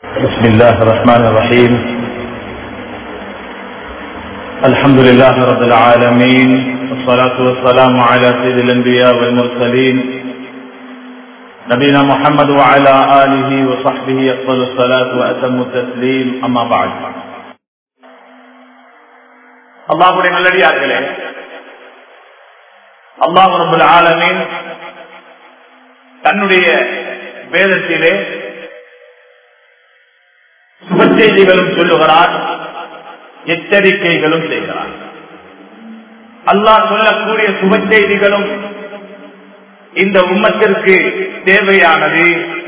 بسم الله الرحمن الرحيم الحمد لله رب العالمين والصلاة والسلام على سيد الأنبياء والمرسلين نبينا محمد وعلى آله وصحبه أفضل الصلاة وأتم التسليم أما بعد அல்லாஹுடைய நல்லடியார்களே அல்லாஹ் ரபுல் ஆலமீன் தன்னுடைய வேதத்திலே சுப செய்திகளும் சொல்லுகிறார் எச்சரிக்கைகளும் செய்கிறார் அல்லாஹ் சொல்லக்கூடிய சுப செய்திகளும் இந்த உம்மத்திற்கு தேவையானது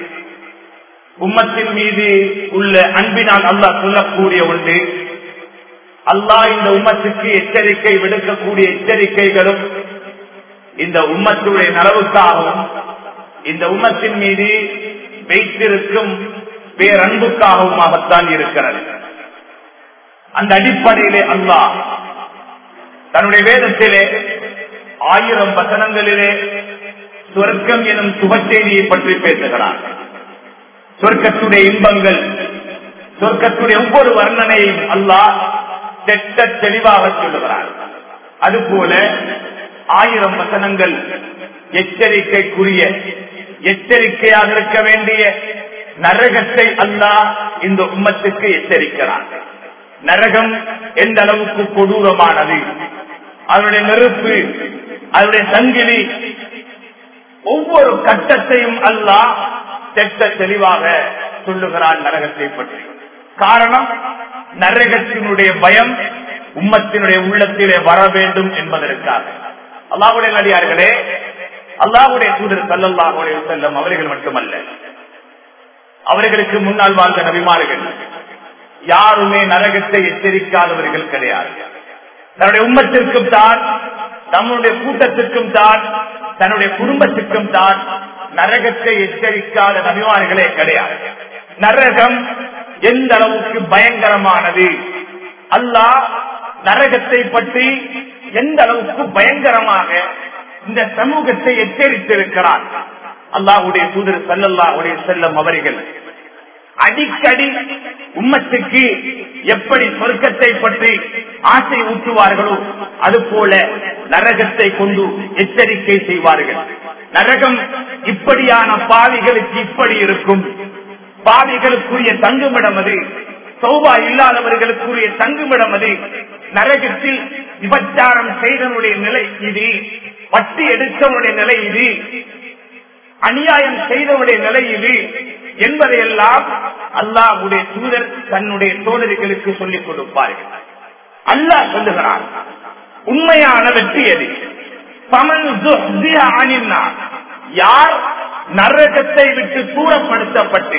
உம்மத்தின் மீது உள்ள அன்பினால் அல்லாஹ் சொல்லக்கூடிய ஒன்று அல்லாஹ் இந்த உம்மத்துக்கு எச்சரிக்கை விடுக்கக்கூடிய எச்சரிக்கைகளும் இந்த உம்மத்துடைய நலவுக்காகவும் இந்த உம்மத்தின் மீது வைத்திருக்கும் பேரன்புக்காகவுமாகத்தான் இருக்கிறது அந்த அடிப்படையிலே அல்லாஹ் தன்னுடைய வேதத்திலே ஆயிரம் வசனங்களிலே சொர்க்கம் எனும் சுபச்செய்தியை பற்றி பேசுகிறார் சொர்க்கத்துடைய இன்பங்கள் சொர்க்கத்துடைய ஒவ்வொரு வர்ணனையும் அல்லாஹ் தெட்ட தெளிவாக சொல்லுகிறார் அதுபோல ஆயிரம் வசனங்கள் எச்சரிக்கைக்குரிய எச்சரிக்கையாக இருக்க வேண்டிய நரகத்தை அல்லாஹ் இந்த உம்மத்துக்கு எச்சரிக்கிறார் நரகம் எந்த அளவுக்கு கொடூரமானது அதனுடைய நெருப்பு அதனுடைய சங்கிலி ஒவ்வொரு கட்டத்தையும் அல்லாஹ் தெட்ட தெளிவாக சொல்லுகிறார் நரகத்தை பற்றி காரணம் நரகத்தினுடைய பயம் உம்மத்தினுடைய உள்ளத்திலே வர வேண்டும் என்பதற்காக அல்லாவுடைய நடிகார்களே அல்லாவுடைய தூதர் சல்லல்லாஹுடைய செல்லம் அவர்கள் மட்டுமல்ல அவர்களுக்கு முன்னால் வாழ்ந்த நபிமார்கள் யாருமே நரகத்தை எச்சரிக்காதவர்கள் கிடையாது தன்னுடைய உம்மத்திற்கும் தான் தன்னுடைய கூட்டத்திற்கும் தான் தன்னுடைய குடும்பத்திற்கும் தான் நரகத்தை எச்சரிக்காத நபிமார்களே கிடையாது நரகம் எந்த அளவுக்கு பயங்கரமானது அல்லாஹ் நரகத்தை பற்றி எந்த அளவுக்கு பயங்கரமாக இந்த சமூகத்தை எச்சரித்திருக்கிறார் அல்லாஹுடைய தூதர் சல்லல்லாஹுடைய செல்லம் அவர்கள் அடிக்கடி உம்மத்துக்கு எப்படி சொர்க்கத்தை பற்றி ஆசை ஊற்றுவார்களோ அது போல நரகத்தை கொண்டு எச்சரிக்கை செய்வார்கள் நரகம் இப்படியான பாவிகளுக்கு இப்படி இருக்கும் பாவிகளுக்குரிய தங்குமிடம் அது சௌபா இல்லாதவர்களுக்குரிய தங்குமிடம் அது நரகத்தில் விபச்சாரம் செய்தனுடைய நிலை இது வட்டி எடுத்தவனுடைய நிலை இது அநியாயம் செய்தவனுடைய நிலை இது என்பதையெல்லாம் அல்லாஹுடைய தூதர் தன்னுடைய தோழர்களுக்கு சொல்லிக் கொடுப்பார்கள் அல்லாஹ் சொல்லுகிறார் உண்மையான வெற்றி எது யார் நரகத்தை விட்டு தூரப்படுத்தப்பட்டு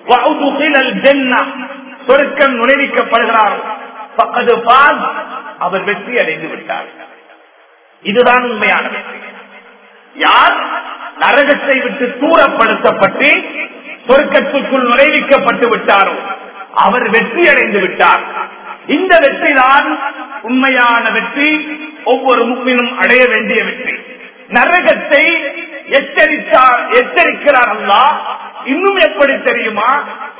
சொர்க்கம் நுழைவிக்கப்படுகிறார் பக்கது பால் அவர் வெற்றி அடைந்து விட்டார் இதுதான் உண்மையான வெற்றி யார் நரகத்தை விட்டு தூரப்படுத்தப்பட்டு சொர்க்கத்துக்குள் நுழைவிக்கப்பட்டு விட்டாரோ அவர் வெற்றி அடைந்து விட்டார் இந்த வெற்றி தான் உண்மையான வெற்றி ஒவ்வொரு முக்மினும் அடைய வேண்டிய வெற்றி நரகத்தை எச்சரித்தார் எச்சரிக்கிறார் அல்லா இன்னும் எப்படி தெரியுமா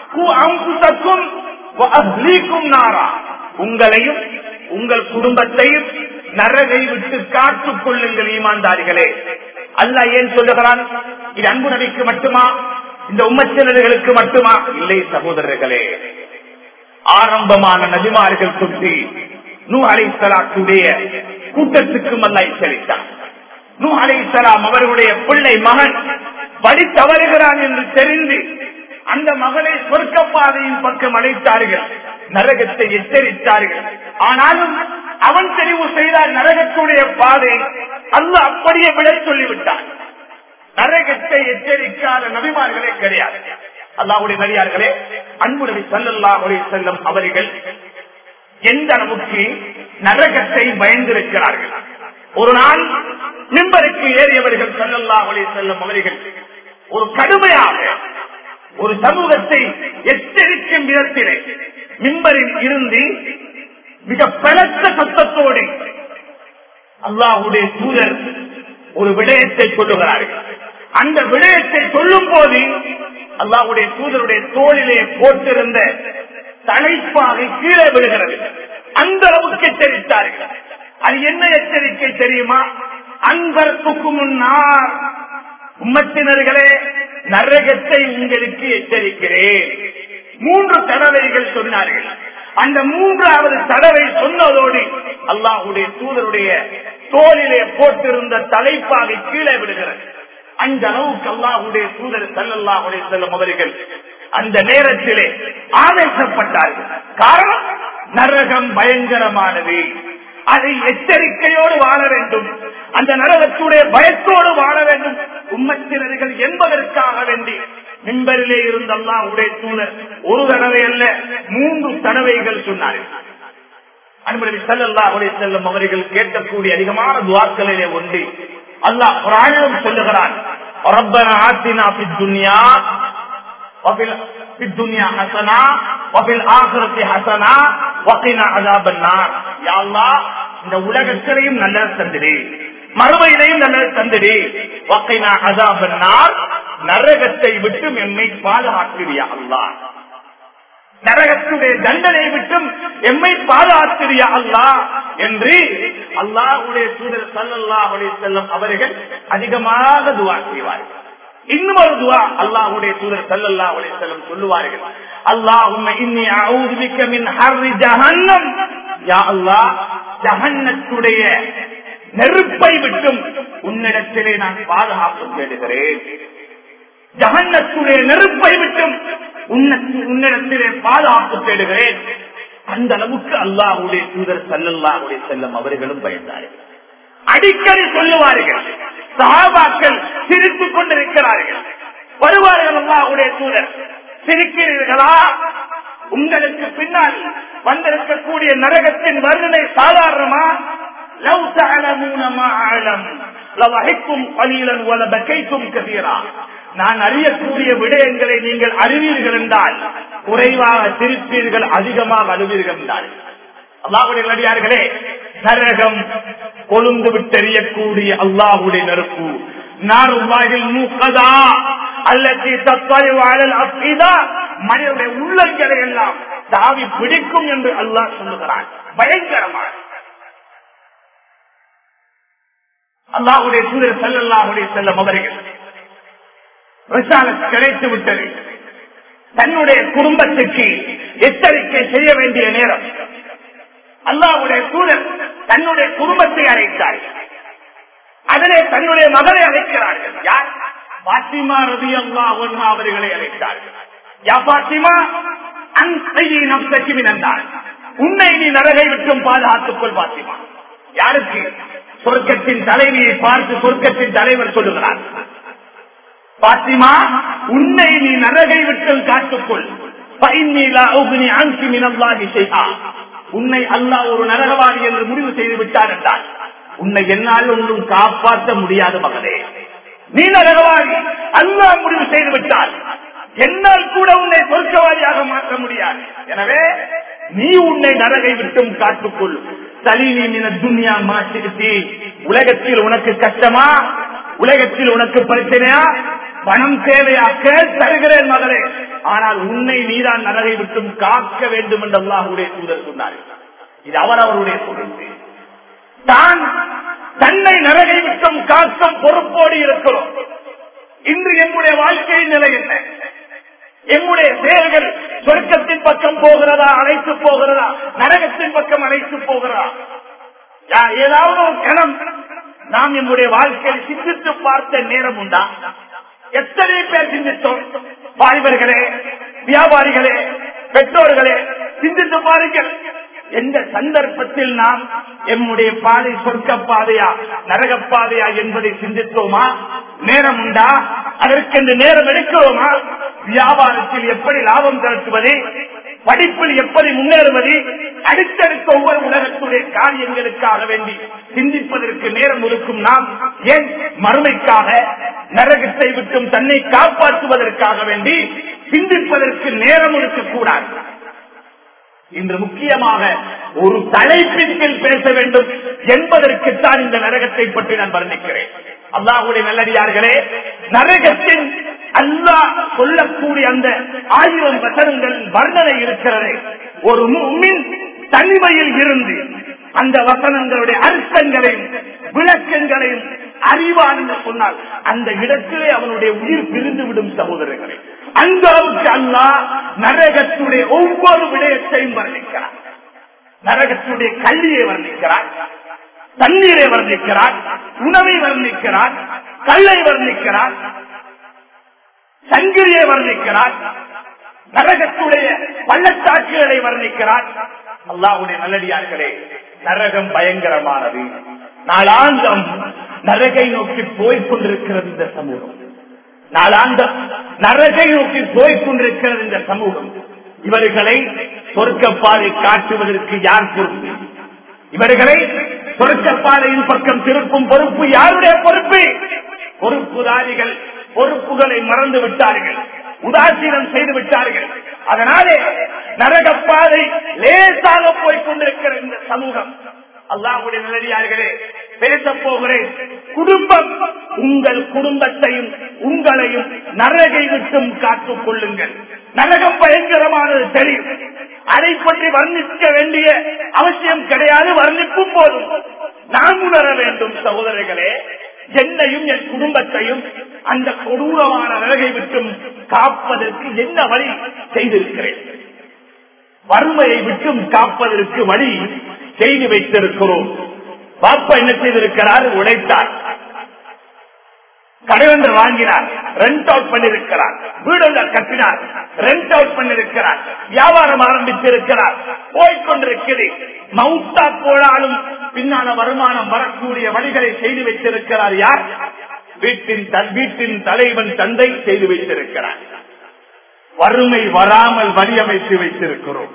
நாரா உங்களையும் உங்கள் குடும்பத்தையும் நரகை விட்டு காத்துக் கொள்ளுங்கள் ஈமான்தாரிகளே அல்ல ஏன் சொல்லுகிறான் இது அன்பு நபிக்கு மட்டுமா இந்த உம்மச்சினர்களுக்கு மட்டுமா இல்லை சகோதரர்களே ஆரம்பமான நபிமார்கள் சுற்றி நூ அலைசலாத்துடைய கூட்டத்துக்கும் அல்ல எச்சரித்தார் நூ அலைசலாம் அவர்களுடைய பிள்ளை மகன் வழி தவறுகிறான் என்று தெரிந்து அந்த மகளை சொர்க்க பாதையின் பக்கம் அழைத்தார்கள் நரகத்தை எச்சரித்தார்கள் ஆனாலும் அவன் தெரிவு செய்தால் நரகத்துடைய பாதை அல்ல அப்படியே விட சொல்லிவிட்டான் நரகத்தை எச்சரிக்காத நபிமார்களே கிடையாது அல்லாவுடைய நடிகார்களே அன்பு நபி சல்லாஹுடைய செல்லும் அவர்கள் எந்த அளவுக்கு நரகத்தை பயந்திருக்கிறார்கள் ஒரு நாள் மிம்பருக்கு ஏறியவர்கள் சல்லல்லாஹுடைய செல்லும் அவர்கள் ஒரு கடுமையாக ஒரு சமூகத்தை எச்சரிக்கும் விதத்திலே மிம்பரில் இருந்து மிக பலத்த சத்தத்தோடு அல்லாஹுடைய தூதர் ஒரு விடயத்தை சொல்லுகிறார்கள் அந்த விடயத்தை சொல்லும் போது அல்லாஹ்வுடைய தூதருடைய தோளிலே போட்டிருந்த தலைப்பாகை கீழே விழுகிறது அந்த அளவுக்கு எச்சரித்தார்கள் அது என்ன எச்சரிக்கை தெரியுமா அன்பர்த்துக்கு முன்னார் உம்மத்தினர்களே நரகத்தை உங்களுக்கு எச்சரிக்கிறேன் மூன்று தடவைகள் சொன்னார்கள் அந்த மூன்றாவது தடவை சொன்னதோடு அல்லாஹுடைய தூதருடைய தோளிலே போட்டிருந்த தலைப்பாகை கீழே விடுகிறது அந்த அளவுக்கு அல்லாஹுடைய தூதர் சல்லல்லாஹுடைய செல்லும் அவர்கள் அந்த நேரத்திலே ஆவேசப்பட்டார்கள் காரணம் நரகம் பயங்கரமானது அதை எச்சரிக்கையோடு வாழ வேண்டும் அந்த நரகத்துடைய பயத்தோடு வாழ வேண்டும் உம்மத்தினர்கள் என்பதற்காக வேண்டி மின்பரிலே இருந்தெல்லாம் உடைய தூதர் ஒரு தடவை அல்ல மூன்று தடவைகள் சொன்னார்கள் அன்பழி செல்லல்லா உடைய செல்லும் அவர்கள் கேட்கக்கூடிய அதிகமான துவாக்களிலே ஒன்று அல்லாஹ் குரானிலும் சொல்லுகிறான் ரப்பன ஆத்தினா பித் துன்யா في الدنيا حسنة وفي الآخرة حسنة وقنا عذاب النار يا الله இந்த உலகத்திலையும் நல்லது தந்துடு மறுமையிலையும் நல்லது தந்துடு வக்கைனா அதாபன்னார் நரகத்தை விட்டு எம்மை பாதுகாக்கிறியா அல்லா நரகத்துடைய தண்டனை விட்டும் எம்மை பாதுகாக்கிறியா அல்லா என்று அல்லாஹுடைய தூதர் சல்லல்லாஹுடைய செல்லும் அவர்கள் அதிகமாக துவா செய்வார்கள் இன்னும் ஒரு துவா அல்லாஹுடைய தூதர் சல்லல்லா உடைய செல்லம் சொல்லுவார்கள் அல்லாஹும்ம இன்னி அஊது பிக்க மின் ஹர்ரி ஜஹன்னம் யா அல்லாஹ் ஜஹன்னத்துடைய நெருப்பை விட்டும் உன்னிடத்திலே நான் பாதுகாப்பு தேடுகிறேன் ஜஹன்னத்துடைய நெருப்பை விட்டும் உன்னிடத்திலே பாதுகாப்பு தேடுகிறேன் அந்த அளவுக்கு அல்லாஹுடைய தூதர் சல்லல்லாஹுடைய செல்லம் அவர்களும் பயந்தார்கள் அடிக்கடி சொல்லுவார்கள் சகாபாக்கள் சிரித்துக் கொண்டிருக்கிறார்கள் வருவார்கள் அல்லாஹுடைய தூதர் சிரிக்கிறீர்களா உங்களுக்கு பின்னால் வந்திருக்கக்கூடிய நரகத்தின் வர்ணனை சாதாரணமா லவ் தஅலமூன அலம் லவஹிக்கும் கலீலன் வலபகைக்கும் கதீரா நான் அறியக்கூடிய விடயங்களை நீங்கள் அறிவீர்கள் என்றால் குறைவாக சிரிப்பீர்கள் அதிகமாக அழுவீர்கள் என்றால் அல்லாஹுடைய நடிகார்களே நரகம் கொழுந்து விட்டெறியக்கூடிய அல்லாஹுடைய நெருப்பு நாருவாயில் மூக்கதா அல்லது தத்தாய் வாழல் அப்பிதா மனிதனுடைய உள்ளங்களை எல்லாம் தாவி பிடிக்கும் என்று அல்லாஹ் சொல்லுகிறான் பயங்கரமான அல்லாஹுடைய சூழல் செல்லல்லாஹுடைய செல்லம் அவர்கள் ரிசாலத் கிடைத்து விட்டது தன்னுடைய குடும்பத்துக்கு எச்சரிக்கை செய்ய வேண்டிய நேரம் அல்லாவுடைய சூழல் தன்னுடைய குடும்பத்தை அழைத்தார் அதிலே தன்னுடைய மகளை அழைக்கிறார்கள் யார் பாத்திமா ரவி அல்லா அவர்களை அழைத்தார்கள் யா பாத்திமா அன்சையை நப்சக்கி மினந்தாள் உன்னை நீ நரகை விட்டும் பாதுகாத்துக் கொள் பாத்திமா யாருக்கு சொர்க்கத்தின் தலைவியை பார்த்து சொர்க்கத்தின் தலைவர் சொல்லுகிறார் பாத்திமா உன்னை நீ நரகை விட்டும் காத்துக்கொள் உன்னை அல்லாஹ் ஒரு நரகவாதி என்று முடிவு செய்து விட்டார் என்றால் உன்னை என்னால் ஒன்றும் காப்பாற்ற முடியாது மகளே நீ நரகவாதி அல்லாஹ் முடிவு செய்து விட்டால் என்னால் கூட உன்னை சொர்க்கவாதியாக மாற்ற முடியாது எனவே நீ உன்னை நரகை விட்டும் காத்துக்கொள் சலீனி மின துன்யா மாற்றிருத்தி உலகத்தில் உனக்கு கஷ்டமா உலகத்தில் உனக்கு பிரச்சனையா பணம் தேவையாக்க தருகிறேன் மகளே ஆனால் உன்னை நீதான் நரகை விட்டும் காக்க வேண்டும் என்று அல்லாஹுடைய தூதர் சொன்னார்கள் இது அவர் அவருடைய பொறுப்பு தான் தன்னை நரகை விட்டும் காக்கும் பொறுப்போடு இருக்கிறோம் இன்று எங்களுடைய வாழ்க்கையின் நிலை என்ன எம்முடைய செயல்கள் சொர்க்கத்தின் பக்கம் போகிறதா அழைத்து போகிறதா நரகத்தின் பக்கம் அழைத்து போகிறதா ஏதாவது ஒரு கணம் நாம் நம்முடைய வாழ்க்கையை சிந்தித்து பார்த்த நேரம் உண்டா எத்தனை பேர் சிந்தித்தோம் வாலிபர்களே வியாபாரிகளே பெற்றோர்களே சிந்தித்து பாருங்கள் எந்த சந்தர்ப்பத்தில் நாம் எம்முடைய பாதை சொர்க்க பாதையா நரக பாதையா என்பதை சிந்தித்தோமா நேரம் உண்டா அதற்கு நேரம் எடுக்கிறோமா வியாபாரத்தில் எப்படி லாபம் திரட்டுவது படிப்பில் எப்படி முன்னேறுவது அடுத்தடுத்த ஒவ்வொரு உலகத்துடைய காரியங்களுக்காக வேண்டி சிந்திப்பதற்கு நேரம் ஒதுக்கும் நாம் ஏன் மறுமைக்காக நரகத்தை விட்டும் தன்னை காப்பாற்றுவதற்காக வேண்டி சிந்திப்பதற்கு நேரம் ஒதுக்கக்கூடாது இன்று முக்கியமாக ஒரு தலைப்பின் கீழ் பேச வேண்டும் என்பதற்குத்தான் இந்த நரகத்தை பற்றி நான் வர்ணிக்கிறேன் அல்லாஹுடைய நல்லடியார்களே நரகத்தின் அல்லாஹ் சொல்லக்கூடிய அந்த ஆயிரம் வசனங்களின் வர்ணனை இருக்கிறது ஒரு முஃமின் தனிமையில் இருந்து அந்த வசனங்களுடைய அர்த்தங்களையும் விளக்கங்களையும் அறிவான் என்று சொன்னால் அந்த இடத்திலே அவனுடைய உயிர் பிரிந்து விடும் சகோதரர்களே அந்த அளவுக்கு அல்லாஹ் நரகத்துடைய ஒவ்வொரு விடயத்தையும் வர்ணிக்கிறார் நரகத்துடைய கல்வியை வர்ணிக்கிறார் தண்ணீரை வர்ணிக்கிறார் உணவை வர்ணிக்கிறார் கல்லை வர்ணிக்கிறார் சங்கிலியை வர்ணிக்கிறார் நரகத்துடைய பள்ளத்தாக்குகளை வர்ணிக்கிறார் அல்லாவுடைய நல்லடியார்களே நரகம் பயங்கரமானது நாளாந்தம் நரகை நோக்கி போய்க் கொண்டிருக்கிறது இந்த சமூகம் நாளாந்தம் நரகை நோக்கி போய்க் கொண்டிருக்கிறது இந்த சமூகம் இவர்களை சொர்க்கப்பாதை காட்டுவதற்கு யார் பொறுப்பு இவர்களை சொர்க்கப்பாதையின் பக்கம் திருப்பும் பொறுப்பு யாருடைய பொறுப்பு பொறுப்புதாரிகள் பொறுப்புகளை மறந்து விட்டார்கள் உதாசீனம் செய்து விட்டார்கள் அதனாலே நரகப்பாதை லேசாக போய்க் கொண்டிருக்கிற இந்த சமூகம் அல்லாஹுடைய நிலடியார்களே பேச போகிறேன் குடும்பம் உங்கள் குடும்பத்தையும் உங்களையும் நரகை விட்டும் காத்துக் கொள்ளுங்கள் நரகம் பயங்கரமானது தெரியும் அதை பற்றி வர்ணிக்க வேண்டிய அவசியம் கிடையாது வர்ணிக்கும் போதும் நாம் உணர வேண்டும் சகோதரர்களே என்னையும் என் குடும்பத்தையும் அந்த கொடூரமான நரகை விட்டும் காப்பதற்கு என்ன வழி செய்திருக்கிறேன் வறுமையை விட்டும் காப்பதற்கு வழி செய்து வைத்திருக்கிறோம் பாப்பா என்ன செய்திருக்கிறார் உழைத்தார் கடைவொன்று வாங்கினார் ரெண்ட் அவுட் பண்ணிருக்கிறார் வீடுகள் கட்டினார் ரெண்ட் அவுட் பண்ணிருக்கிறார் வியாபாரம் ஆரம்பித்திருக்கிறார் போய்கொண்டிருக்கிறது மவுத்தா போனாலும் பின்னால வருமானம் வரக்கூடிய வழிகளை செய்து வைத்திருக்கிறார் யார் வீட்டின் த- வீட்டின் தலைவன் தந்தை செய்து வைத்திருக்கிறார் வறுமை வராமல் வடிவமைத்து வைத்திருக்கிறோம்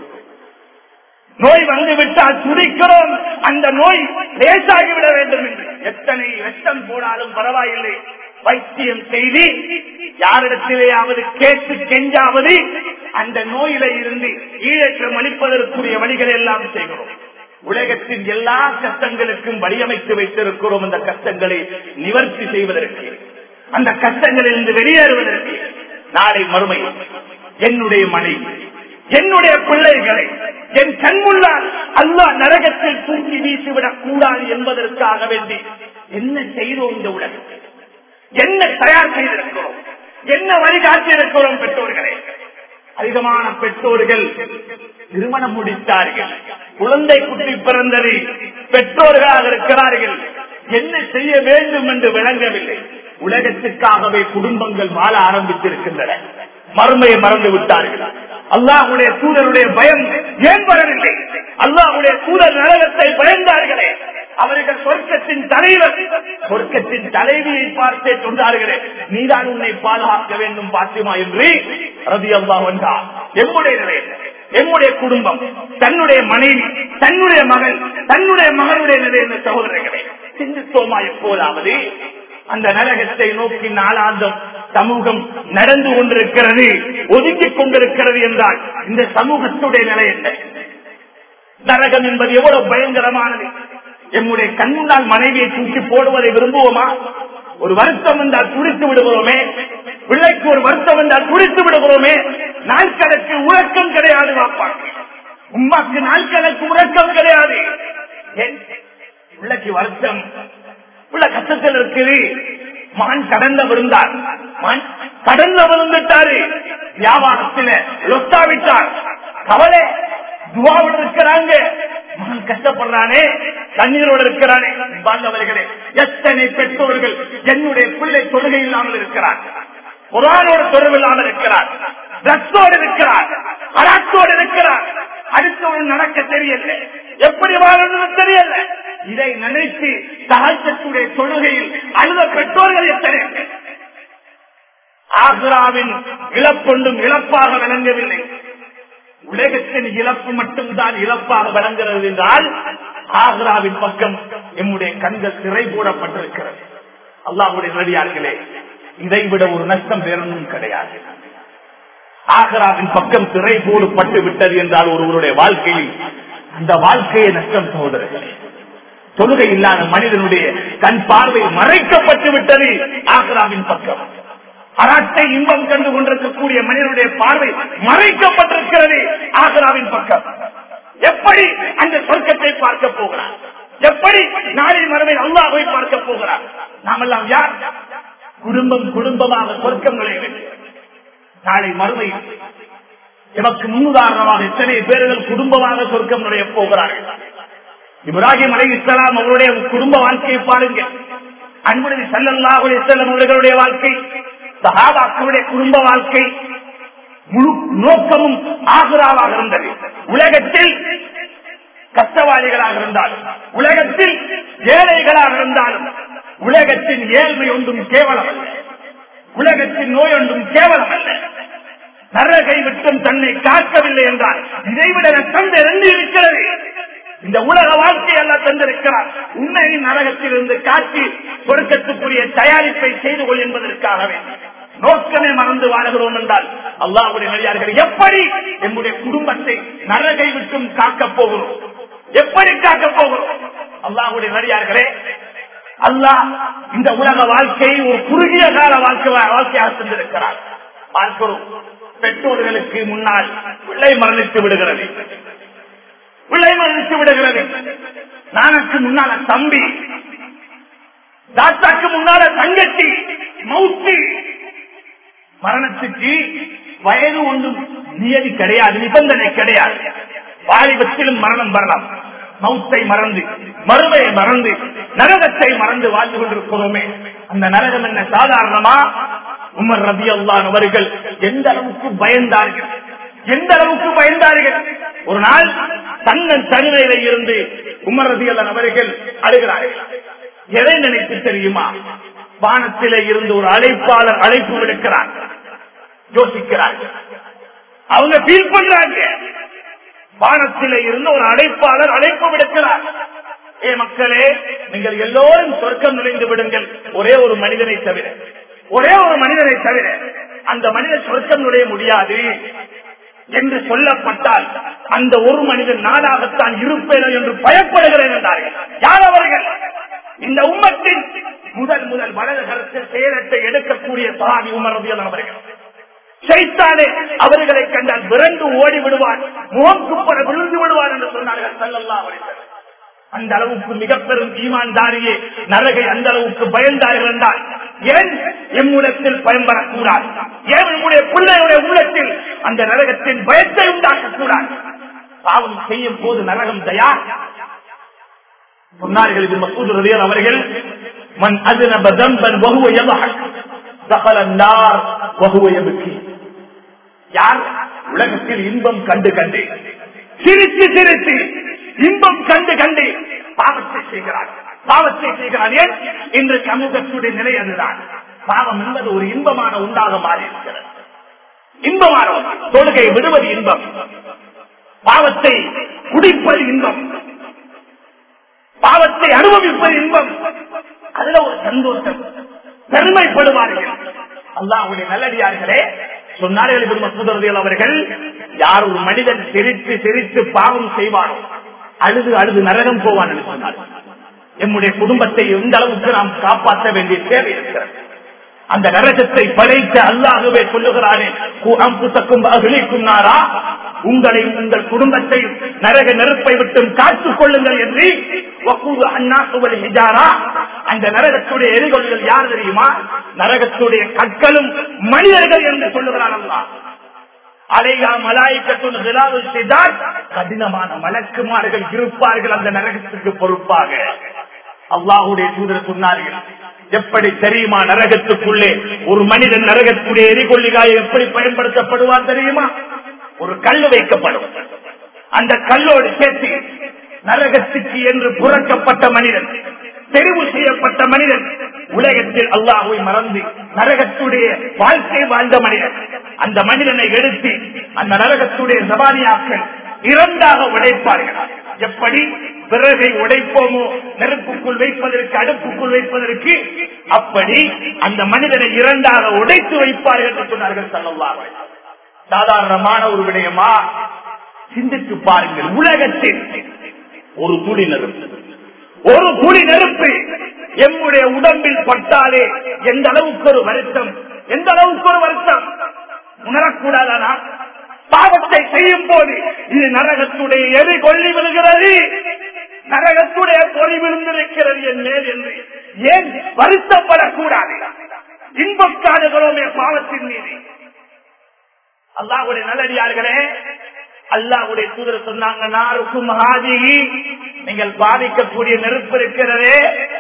நோய் வந்து விட்டால் துடிக்கிறோம் அந்த நோய் லேசாகிவிட வேண்டும் என்று எத்தனை ரத்தம் போனாலும் பரவாயில்லை வைத்தியம் செய்து யாரிடத்திலேயாவது கேட்டு கெஞ்சாவது அந்த நோயில இருந்து ஈழற்றம் அளிப்பதற்குரிய வழிகளை எல்லாம் செய்கிறோம் உலகத்தின் எல்லா கஷ்டங்களுக்கும் வழியமைத்து வைத்திருக்கிறோம் அந்த கஷ்டங்களை நிவர்த்தி செய்வதற்கு அந்த கஷ்டங்களிலிருந்து வெளியேறுவதற்கு நாளை மறுமை என்னுடைய மனைவி என்னுடைய பிள்ளைகளை என் கண்முள்ளால் அல்லாஹ் நரகத்தில் தூக்கி வீசிவிடக் கூடாது என்பதற்காக வேண்டி என்ன செய்தோம் இந்த உலகத்தில் என்ன தயார் செய்திருக்கிறோம் என்ன வழிகாட்டி இருக்கிறோம் பெற்றோர்களே அதிகமான பெற்றோர்கள் திருமணம் முடித்தார்கள் குழந்தை குட்டி பிறந்தது பெற்றோர்களாக இருக்கிறார்கள் என்ன செய்ய வேண்டும் என்று விளங்கவில்லை உலகத்துக்காகவே குடும்பங்கள் வாழ ஆரம்பித்திருக்கின்றன மறுமையை மறந்து விட்டார்கள் அல்லாஹுடைய தூதருடைய பயம் ஏன் வரவில்லை அல்லாஹுடைய தூதர் நரகத்தை பயந்தார்களே அவர்கள் சொர்க்கத்தின் தலைவர் சொர்க்கத்தின் தலைவியை பார்த்தே சொன்னார்களே நீதான் உன்னை பாதுகாக்க வேண்டும் பாத்திமா என்று ரதி அல்லாஹ் வந்தார் எம்முடைய நிலை எம்முடைய குடும்பம் தன்னுடைய மனைவி தன்னுடைய மகன் தன்னுடைய மகனுடைய நிலை என்ற சகோதரர்களே சிந்தித்தோமா எப்போதாவது அந்த நரகத்தை நோக்கி நாளாந்தம் சமூகம் நடந்து கொண்டிருக்கிறது ஒதுக்கிக் கொண்டிருக்கிறது என்றால் இந்த சமூகத்துடைய நிலை என்ன நரகம் என்பது எவ்வளவு பயங்கரமானது எம்முடைய கண்முன்னால் மனைவியை தூக்கி போடுவதை விரும்புவோமா ஒரு வருத்தம் என்றால் துடித்து விடுகிறோமே பிள்ளைக்கு ஒரு வருத்தம் என்றால் துடித்து விடுகிறோமே நாட்கணக்கு உறக்கம் கிடையாது வாப்பாக்கு உமாக்கு நாட்கணக்கு உறக்கம் கிடையாது ஏன்? பிள்ளைக்கு வருத்தம் உள்ள கஷ்டத்தில் இருக்குது மான் கடந்த விழுந்தார் மான் கடந்த விழுந்துட்டாரு வியாபாரத்தில் லொட்டாவிட்டார் கவலை துவாவோடு இருக்கிறாங்க மகன் கஷ்டப்படுறானே கண்ணீரோடு இருக்கிறானே வாழ்ந்தவர்களே எத்தனை பெற்றோர்கள் என்னுடைய பிள்ளை தொழுகை இல்லாமல் இருக்கிறார் குரானோடு தொடர்பு இல்லாமல் இருக்கிறார் ரத்தோடு இருக்கிறார் அராத்தோடு இருக்கிறார் அடுத்தவன் நடக்க தெரியல எப்படி வாழணும் தெரியல இதை நினைத்து சகாஜத்துடைய தொழுகையில் அழுத பெற்றோர்கள் எத்தனை பேர்? ஆக்ராவின் இழப்பொன்றும் இழப்பாக விளங்கவில்லை உலகத்தின் இழப்பு மட்டும்தான் இழப்பாக விளங்குகிறது என்றால் ஆக்ராவின் பக்கம் எம்முடைய கண்கள் சிறை போடப்பட்டிருக்கிறது அல்லாஹுடைய நடிகார்களே இதைவிட ஒரு நஷ்டம் வேறொன்றும் கிடையாது ஆக்ராவின் பக்கம் சிறை போடப்பட்டு விட்டது என்றால் ஒருவருடைய வாழ்க்கையில் அந்த வாழ்க்கையை நஷ்டம் சகோதரர்களே தொழுகை இல்லாத மனிதனுடைய கண் பார்வை மறைக்கப்பட்டு விட்டது ஆக்ராவின் பக்கம் அராட்டை இன்பம் கண்டு கொண்டிருக்கக்கூடிய மனிதனுடைய பார்வை மறைக்கப்பட்டிருக்கிறது ஆக்ராவின் பக்கம் எப்படி அந்த சொர்க்கத்தை பார்க்க போகிறார் எப்படி நாளை மறுமை அல்லாஹை பார்க்க போகிறார் நாமெல்லாம் யார் குடும்பம் குடும்பமாக சொர்க்கம் நுழைய வேண்டும் நாளை மறுமை எமக்கு முன்னுதாரணமாக எத்தனை பேர்கள் குடும்பமாக சொர்க்கம் நுழைய போகிறார்கள் இப்ராஹிம் அலை இஸ்லாம் அவருடைய குடும்ப வாழ்க்கையை பாருங்கள் அன்புடைய சல்லல்லாஹு செல்லம் அவர்களுடைய வாழ்க்கை சஹாபாக்களுடைய குடும்ப வாழ்க்கை முழு நோக்கமும் ஆகுராவாக இருந்தது உலகத்தில் கஷ்டவாளிகளாக இருந்தாலும் உலகத்தில் ஏழைகளாக இருந்தாலும் உலகத்தின் ஏழ்மை ஒன்றும் கேவலம் அல்ல உலகத்தின் நோய் ஒன்றும் கேவலம் அல்ல நரகை விட்டும் தன்னை காக்கவில்லை என்றால் இதைவிட தந்து இறந்து இருக்கிறது இந்த உலக வாழ்க்கை எல்லாம் தந்திருக்கிறார் உண்மையின் நரகத்தில் இருந்து காட்டி கொடுக்கத்துக்குரிய தயாரிப்பை செய்து கொள் என்பதற்காகவே நோக்கமே மறந்து வாழுகிறோம் என்றால் அல்லாவுடைய நடிகார்கள் எப்படி நம்முடைய குடும்பத்தை நரகை விட்டும் காக்கப் போகிறோம் எப்படி காக்கப் போகிறோம் அல்லாவுடைய நடிகார்களே அல்லாஹ் இந்த உலக வாழ்க்கையை ஒரு குறுகிய கால வாழ்க்கை வாழ்க்கையாக தந்திருக்கிறார் பார்க்கிறோம் பெற்றோர்களுக்கு முன்னால் பிள்ளை மரணித்து விடுகிறது பிள்ளை மரணித்து விடுகிறது நானுக்கு முன்னால தம்பி தாத்தாக்கு முன்னால தங்கச்சி மவுத்தி மரணத்துக்கு வயது ஒன்றும் நியதி கிடையாது நிபந்தனை கிடையாது வாலிபத்திலும் மரணம் வரலாம் மௌத்தை மறந்து மறுமையை மறந்து நரகத்தை மறந்து வாழ்ந்து கொண்டிருக்கிறோமே அந்த நரகம் என்ன சாதாரணமா உமர் ரபி அல்லான் அவர்கள் எந்த அளவுக்கு பயந்தார்கள் எந்த அளவுக்கு பயந்தார்கள் ஒரு நாள் தன்னன் தனிமையில இருந்து உமர் ரபி அல்லான் அவர்கள் அழுகிறார்கள் எதை நினைத்து தெரியுமா வானத்திலே இருந்து ஒரு அழைப்பாளர் அழைப்பு விடுக்கிறார் யோசிக்கிறார்கள் அவங்க ஃபீல் பண்றாங்க வானத்திலே இருந்து ஒரு அழைப்பாளர் அழைப்பு விடுக்கிறார் ஏ மக்களே நீங்கள் எல்லோரும் சொர்க்கம் நுழைந்து விடுங்கள் ஒரே ஒரு மனிதனை தவிர ஒரே ஒரு மனிதனை தவிர அந்த மனிதன் சொர்க்கம் நுழைய முடியாது என்று சொல்லப்பட்டால் அந்த ஒரு மனிதன் நாடாகத்தான் இருப்பேன் என்று பயப்படுகிறேன் என்றார்கள் யார் அவர்கள் இந்த உம்மத்தின் முதல் முதல் வலது கருத்தில் செயலத்தை எடுக்கக்கூடிய சகாதி உமரதியல் அவர்கள் சைத்தானே அவர்களை கண்டால் விரண்டு ஓடி விடுவார் முகம் குப்பர விழுந்து விடுவார் என்று சொன்னார்கள் சல்லல்லா அவர்கள் அந்த அளவுக்கு மிக பெரும் ஈமான்தாரியே நரகை அந்த அளவுக்கு பயந்தார்கள் என்றால் ஏன் எம்முடத்தில் பயன்படக்கூடாது ஏன் நம்முடைய பிள்ளையுடைய உள்ளத்தில் அந்த நரகத்தின் பயத்தை உண்டாக்கக்கூடாது பாவம் செய்யும் போது நரகம் தயார் சொன்னார்கள் இது மசூத் ரதியல் அவர்கள் மன் அஜ்னப தம்பன் வஹுவ யضحك دخل النار وهو يبكي யார் உலகத்தில் இன்பம் கண்டு கண்டு சிரித்து சிரித்து இன்பம் கண்டு கண்டு பாவத்தை செய்கிறார் பாவத்தை செய்கிறார் ஏன் இன்று சமூகத்துடைய நிலை அதுதான் பாவம் என்பது ஒரு இன்பமான உண்டாக மாறி இருக்கிறது இன்பமான ஒன்று. தொழுகை விடுவது இன்பம் பாவத்தை குடிப்பது இன்பம் பாவத்தை அனுபவிப்பது இன்பம் அதுல ஒரு சந்தோஷம் பெருமைப்படுவார்கள் அல்லாஹுடைய நல்லடியார்களே சொன்னார்கள் இப்படி மசூதர்கள் அவர்கள் யார் ஒரு மனிதன் சிரித்து சிரித்து பாவம் செய்வானோ அழுது அழுது நரகம் போவான் என்று சொன்னார் எம்முடைய குடும்பத்தை எந்த அளவுக்கு நாம் காப்பாற்ற வேண்டிய தேவை இருக்கிறது அந்த நரகத்தை படைத்த அல்லாகவே சொல்லுகிறாரே அம்புசக்கும் அகிலிக்கும் நாரா உங்களை உங்கள் குடும்பத்தை நரக நெருப்பை விட்டும் காத்துக் கொள்ளுங்கள் என்று வக்கூது அந்நாசுவல் ஹிஜாரா அந்த நரகத்துடைய எரிகொள்கள் யார் தெரியுமா நரகத்துடைய கற்களும் மனிதர்கள் என்று சொல்லுகிறார் அல்லா அலையா மலாய்க்கத்துன் ஹிலாவு செய்தால் கடினமான மலக்குமார்கள் இருப்பார்கள் அந்த நரகத்திற்கு பொறுப்பாக அல்லாஹுடைய தூதர் சொன்னார்கள் எப்படி தெரியுமா நரகத்துக்குள்ளே ஒரு மனிதன் நரகத்துடைய எரிகொள்ளிகாய் எப்படி பயன்படுத்தப்படுவார் தெரியுமா ஒரு கல் வைக்கப்படும் அந்த கல்லோடு சேர்த்து நரகத்துக்கு என்று புறக்கப்பட்ட மனிதன் தெரிவு செய்யப்பட்ட மனிதன் உலகத்தில் அல்லாஹுவை மறந்து நரகத்துடைய வாழ்க்கை வாழ்ந்த மனிதன் அந்த மனிதனை எடுத்து அந்த நரகத்துடைய சபாரியாக்கள் இரண்டாக உடைப்பார்கள் எப்படி பிறகை உடைப்போமோ நெருப்புக்குள் வைப்பதற்கு அடுப்புக்குள் வைப்பதற்கு அப்படி அந்த மனிதனை இரண்டாக உடைத்து வைப்பார்கள் என்று சொன்னார்கள் சொல்லவார்கள் சாதாரணமான ஒரு விடயமா சிந்தித்து பாருங்கள் உலகத்தில் ஒரு துளி நெருப்பு ஒரு துளி நெருப்பு எம்முடைய உடம்பில் பட்டாலே எந்த அளவுக்கு ஒரு வருத்தம் எந்த அளவுக்கு ஒரு வருத்தம் உணரக்கூடாதானா பாவத்தை செய்யும் போது இது நரகத்துடைய எரி கொள்ளி விழுகிறது நரகத்துடைய பொறி விழுந்திருக்கிறது என் மேல் என்று ஏன் வருத்தப்படக்கூடாது இன்பக்காடுகளோமே பாவத்தின் மீது அல்லாஹுடைய நல்லடியார்களே அல்லாஹுடைய தூதர் சொன்னாங்க நாருக்கும் ஹாதிகி நீங்கள் பாதிக்கக்கூடிய நெருப்பு இருக்கிறதே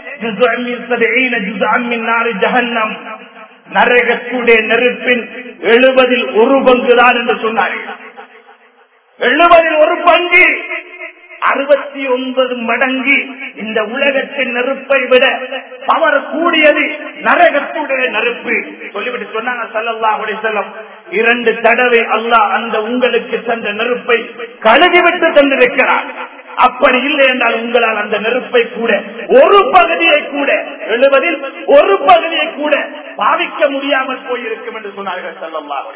ஜஹன்னம் நரகத்துடைய நெருப்பின் எழுபதில் ஒரு பங்குதான் என்று சொன்னார்கள் எழுபதில் ஒரு பங்கு அறுபத்தி ஒன்பது மடங்கு இந்த உலகத்தின் நெருப்பை விட பவர் கூடியது நரகத்துடைய நெருப்பு சொல்லிவிட்டு சொன்னாங்க சல்லல்லாஹுடைய செல்லம் இரண்டு தடவை அல்லாஹ் அந்த உங்களுக்கு தந்த நெருப்பை கழுகிவிட்டு தந்திருக்கிறார் அப்படி இல்லை என்றால் உங்களால் அந்த நெருப்பை கூட ஒரு பகுதியை கூட எழுவதில் ஒரு பகுதியை கூட பாவிக்க முடியாமல் போயிருக்கும் என்று சொன்னார்கள் சல்லல்லாஹுடைய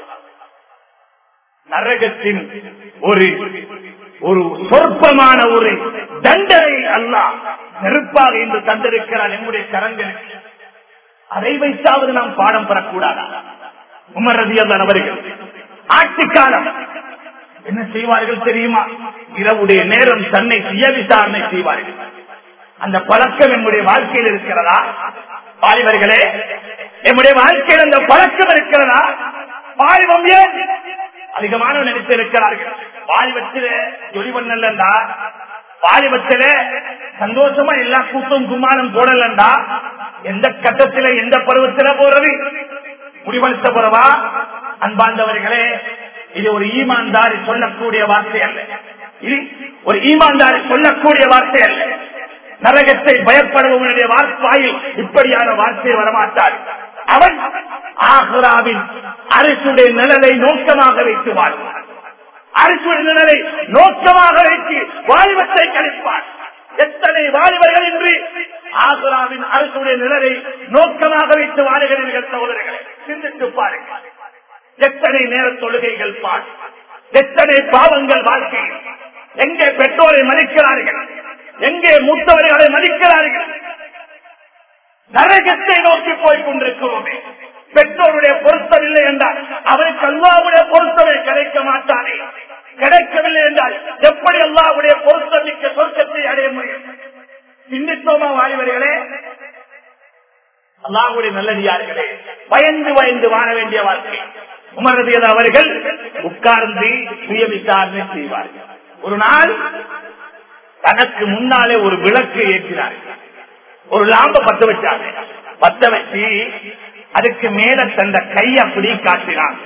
நரகத்தின் ஒரு ஒரு சொற்பமான ஒரு தண்டனை அல்ல நெருப்பாக இன்று தந்திருக்கிறார் என்னுடைய கரங்களுக்கு அதை வைத்தாவது நாம் பாடம் பெறக்கூடாதா உமர் ரதியல்லான் அவர்கள் ஆட்சி காலம் என்ன செய்வார்கள் தெரியுமா இரவுடைய நேரம் தன்னை சுய விசாரணை செய்வார்கள் அந்த பழக்கம் என்னுடைய வாழ்க்கையில் இருக்கிறதா வாலிபர்களே என்னுடைய வாழ்க்கையில் அந்த பழக்கம் இருக்கிறதா வாலிபம் ஏன் அதிகமான நினைத்து இருக்கிறார்கள் வாலிபத்தில ஜொலி பண்ணலண்டா வாலிபத்தில சந்தோஷமா எல்லா கூட்டம் கும்மானம் போடலண்டா எந்த கட்டத்தில எந்த பருவத்தில போறது முடிவெடுத்த போறவா அன்பார்ந்தவர்களே இது ஒரு ஈமான்தாரி சொல்லக்கூடிய வார்த்தை அல்ல இது ஒரு ஈமான்தாரி சொல்லக்கூடிய வார்த்தை அல்ல நரகத்தை பயப்படுபவனுடைய வார்த்தையில் இப்படியான வார்த்தை வரமாட்டார் அவன் ஆஹ்ராவின் அரசுடைய நிழலை நோக்கமாக வைத்து வாழ்வார் அரசுடைய நிழலை நோக்கமாக வைத்து வாலிபத்தை கழிப்பார் எத்தனை வாலிபர்கள் இன்று ஆகுராவின் அரசுடைய நிழலை நோக்கமாக வைத்து வாழுகிறீர்கள் சகோதரர்களை சிந்தித்து பாருங்கள் எத்தனை நேர தொழுகைகள் பார் எத்தனை பாவங்கள் வாழ்க்கையில் எங்கே பெற்றோரை மதிக்கிறார்கள் எங்கே மூத்தவர்களை மதிக்கிறார்கள் நரகத்தை நோக்கி போய் கொண்டிருக்கிறோமே பெற்றோருடைய பொருத்தம் இல்லை என்றால் அவருக்கு அல்லாவுடைய பொருத்தமே கிடைக்க மாட்டானே கிடைக்கவில்லை என்றால் எப்படி அல்லாவுடைய பொருத்தம் மிக்க சொர்க்கத்தை அடைய முடியும் சிந்தித்தோமா வாலிபர்களே அல்லாவுடைய நல்லடியார்களே பயந்து பயந்து வாழ வேண்டிய வாழ்க்கை உமரதியது அவர்கள் உட்கார்ந்து சுய விசாரணை செய்வார்கள் ஒரு நாள் தனக்கு முன்னாலே ஒரு விளக்கு ஏற்றினார்கள் ஒரு லாம்ப பத்த வச்சாங்க பத்த வச்சு அதுக்கு மேல தந்த கை அப்படி காட்டினாங்க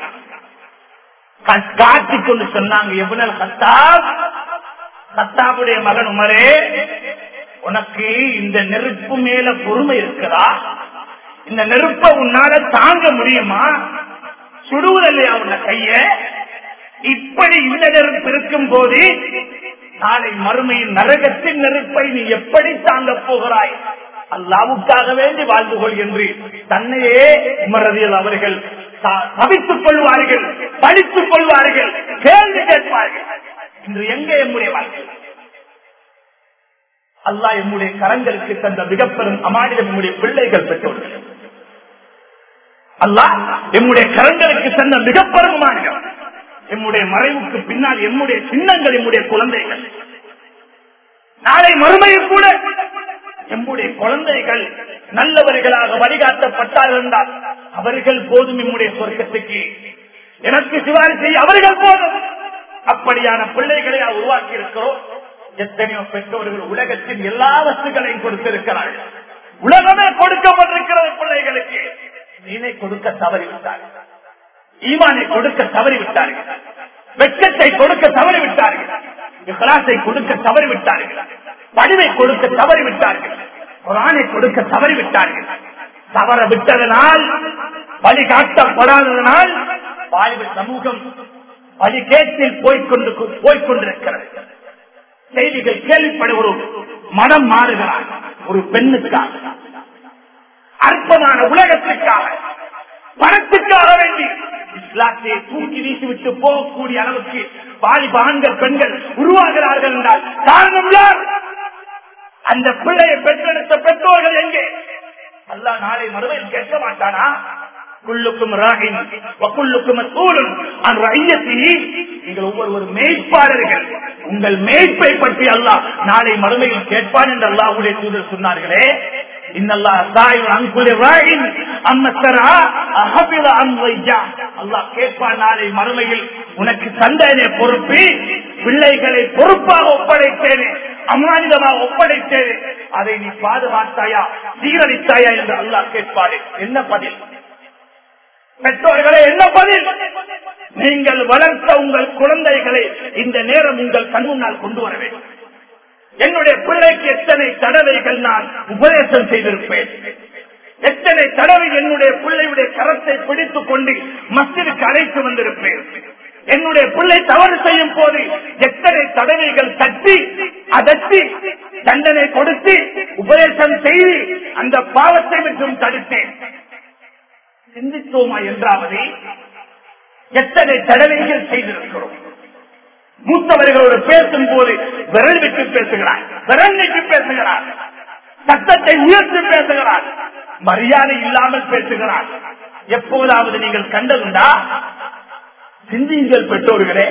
காட்டி கொண்டு சொன்னாங்க எவ்வளவு கத்தாப் கத்தாபுடைய மகன் உமரே உனக்கு இந்த நெருப்பு மேல பொறுமை இருக்கிறா இந்த நெருப்ப உன்னால தாங்க முடியுமா சுடுவதில்லையா உன்ன கைய இப்படி இந்த நெருப்பு இருக்கும் போது நாளை மறுமையின் நரகத்தின் நெருப்பை நீ எப்படி தாங்க போகிறாய் அல்லாவுக்காக வேண்டி வாழ்ந்து கொள் என்று தன்னையே உமரதியல் அவர்கள் தவித்துக் கொள்வார்கள் படித்துக் கொள்வார்கள் கேள்வி கேட்பார்கள் இன்று எங்கே எம்முடைய வாழ்க்கை அல்லாஹ் எம்முடைய கரங்களுக்கு தந்த மிகப்பெரும் அமானிடம் எம்முடைய பிள்ளைகள் பெற்றோர்கள் அல்லாஹ் எம்முடைய கரங்களுக்கு தந்த மிகப்பெரும் அமானிடம் எம்முடைய மறைவுக்கு பின்னால் எம்முடைய சின்னங்கள் எம்முடைய குழந்தைகள் நாளை மறுமையில் கூட எம்முடைய குழந்தைகள் நல்லவர்களாக வழிகாட்டப்பட்டால் என்றால் அவர்கள் போதும் எம்முடைய சொர்க்கத்துக்கு எனக்கு சிவாரி செய்ய அவர்கள் போதும் அப்படியான பிள்ளைகளை உருவாக்கி இருக்கிறோம் எத்தனையோ பெற்றோர்கள் உலகத்தின் எல்லா வஸ்துகளையும் கொடுத்திருக்கிறார்கள் உலகமே கொடுக்கப்பட்டிருக்கிறது பிள்ளைகளுக்கு நீனை கொடுக்க தவறிவிட்டார்கள் ஈமானை கொடுக்க தவறிவிட்டார்கள் வெட்கத்தை கொடுக்க தவறிவிட்டார்கள் இஹ்லாசை கொடுக்க தவறிவிட்டார்கள் பணிவை கொடுக்க தவறிவிட்டார்கள் குரானை கொடுக்க தவறிவிட்டார்கள் தவற விட்டதனால் வழிகாட்டப்படாததனால் வாலிப சமூகம் வழிகேட்டில் போய்கொண்டு போய்கொண்டிருக்கிறது செய்திகள் கேள்விப்படுகிறோம் மனம் மாறுகிறார் ஒரு பெண்ணுக்காக அற்பமான உலகத்திற்காக பணத்துக்காக வேண்டி இஸ்லாத்தை தூக்கி வீசிவிட்டு போகக்கூடிய அளவுக்கு வாலிப ஆண்கள் பெண்கள் உருவாகிறார்கள் என்றால் காரணம் யார் அந்த பிள்ளையை பெற்றெடுத்த பெற்றோர்கள் எங்கே அல்லா நாளை மறுமையில் கேட்க மாட்டானா குள்ளுக்கும் ராகின் வக்குள்ளுக்கும் தூளும் அந்த ஐயத்தினி நீங்கள் ஒவ்வொரு மேய்ப்பாளர்கள் உங்கள் மேய்ப்பை பற்றி அல்லாஹ் நாளை மறுமையில் கேட்பான் என்று அல்லாஹுடைய தூதர் சொன்னார்களே இன்னல்லா தாய் அங்குலி ராயின் அம்மசரா அஹபில அன்வையா அல்லாஹ் கேட்பான் நாளை மறுமையில் உனக்கு தந்தையிலே பொறுப்பு பிள்ளைகளை பொறுப்பாக ஒப்படைத்தேனே அமானிதமாக ஒப்படைத்தேனே அதை நீ பாதுகாத்தாயா சீரழித்தாயா என்று அல்லாஹ் கேட்பாரு என்ன பதில் பெற்றோர்களே என்ன பதில் நீங்கள் வளர்த்த உங்கள் குழந்தைகளை இந்த நேரம் உங்கள் கண் முன்னால் கொண்டு வர வேண்டும் என்னுடைய பிள்ளைக்கு எத்தனை தடவைகள் நான் உபதேசம் செய்திருப்பேன் எத்தனை தடவை என்னுடைய பிள்ளையுடைய கரத்தை பிடித்துக் கொண்டு மஸ்திற்கு அழைத்து வந்திருப்பேன் என்னுடைய பிள்ளை தவறு செய்யும் போது எத்தனை தடவைகள் தட்டி அதட்டி தண்டனை கொடுத்து உபதேசம் செய்து அந்த பாவத்தை விட்டும் தடுத்தேன் சிந்தித்தோமா என்றாவது எத்தனை தடவைகள் செய்திருக்கிறோம் மூத்தவர்களோடு பேசும் போது விரல் விட்டு பேசுகிறார் விரல் நீட்டு பேசுகிறார் சத்தத்தை உயர்த்தி பேசுகிறார் மரியாதை இல்லாமல் பேசுகிறார் எப்போதாவது நீங்கள் கண்டதுண்டா சிந்தியுங்கள் பெற்றோர்களே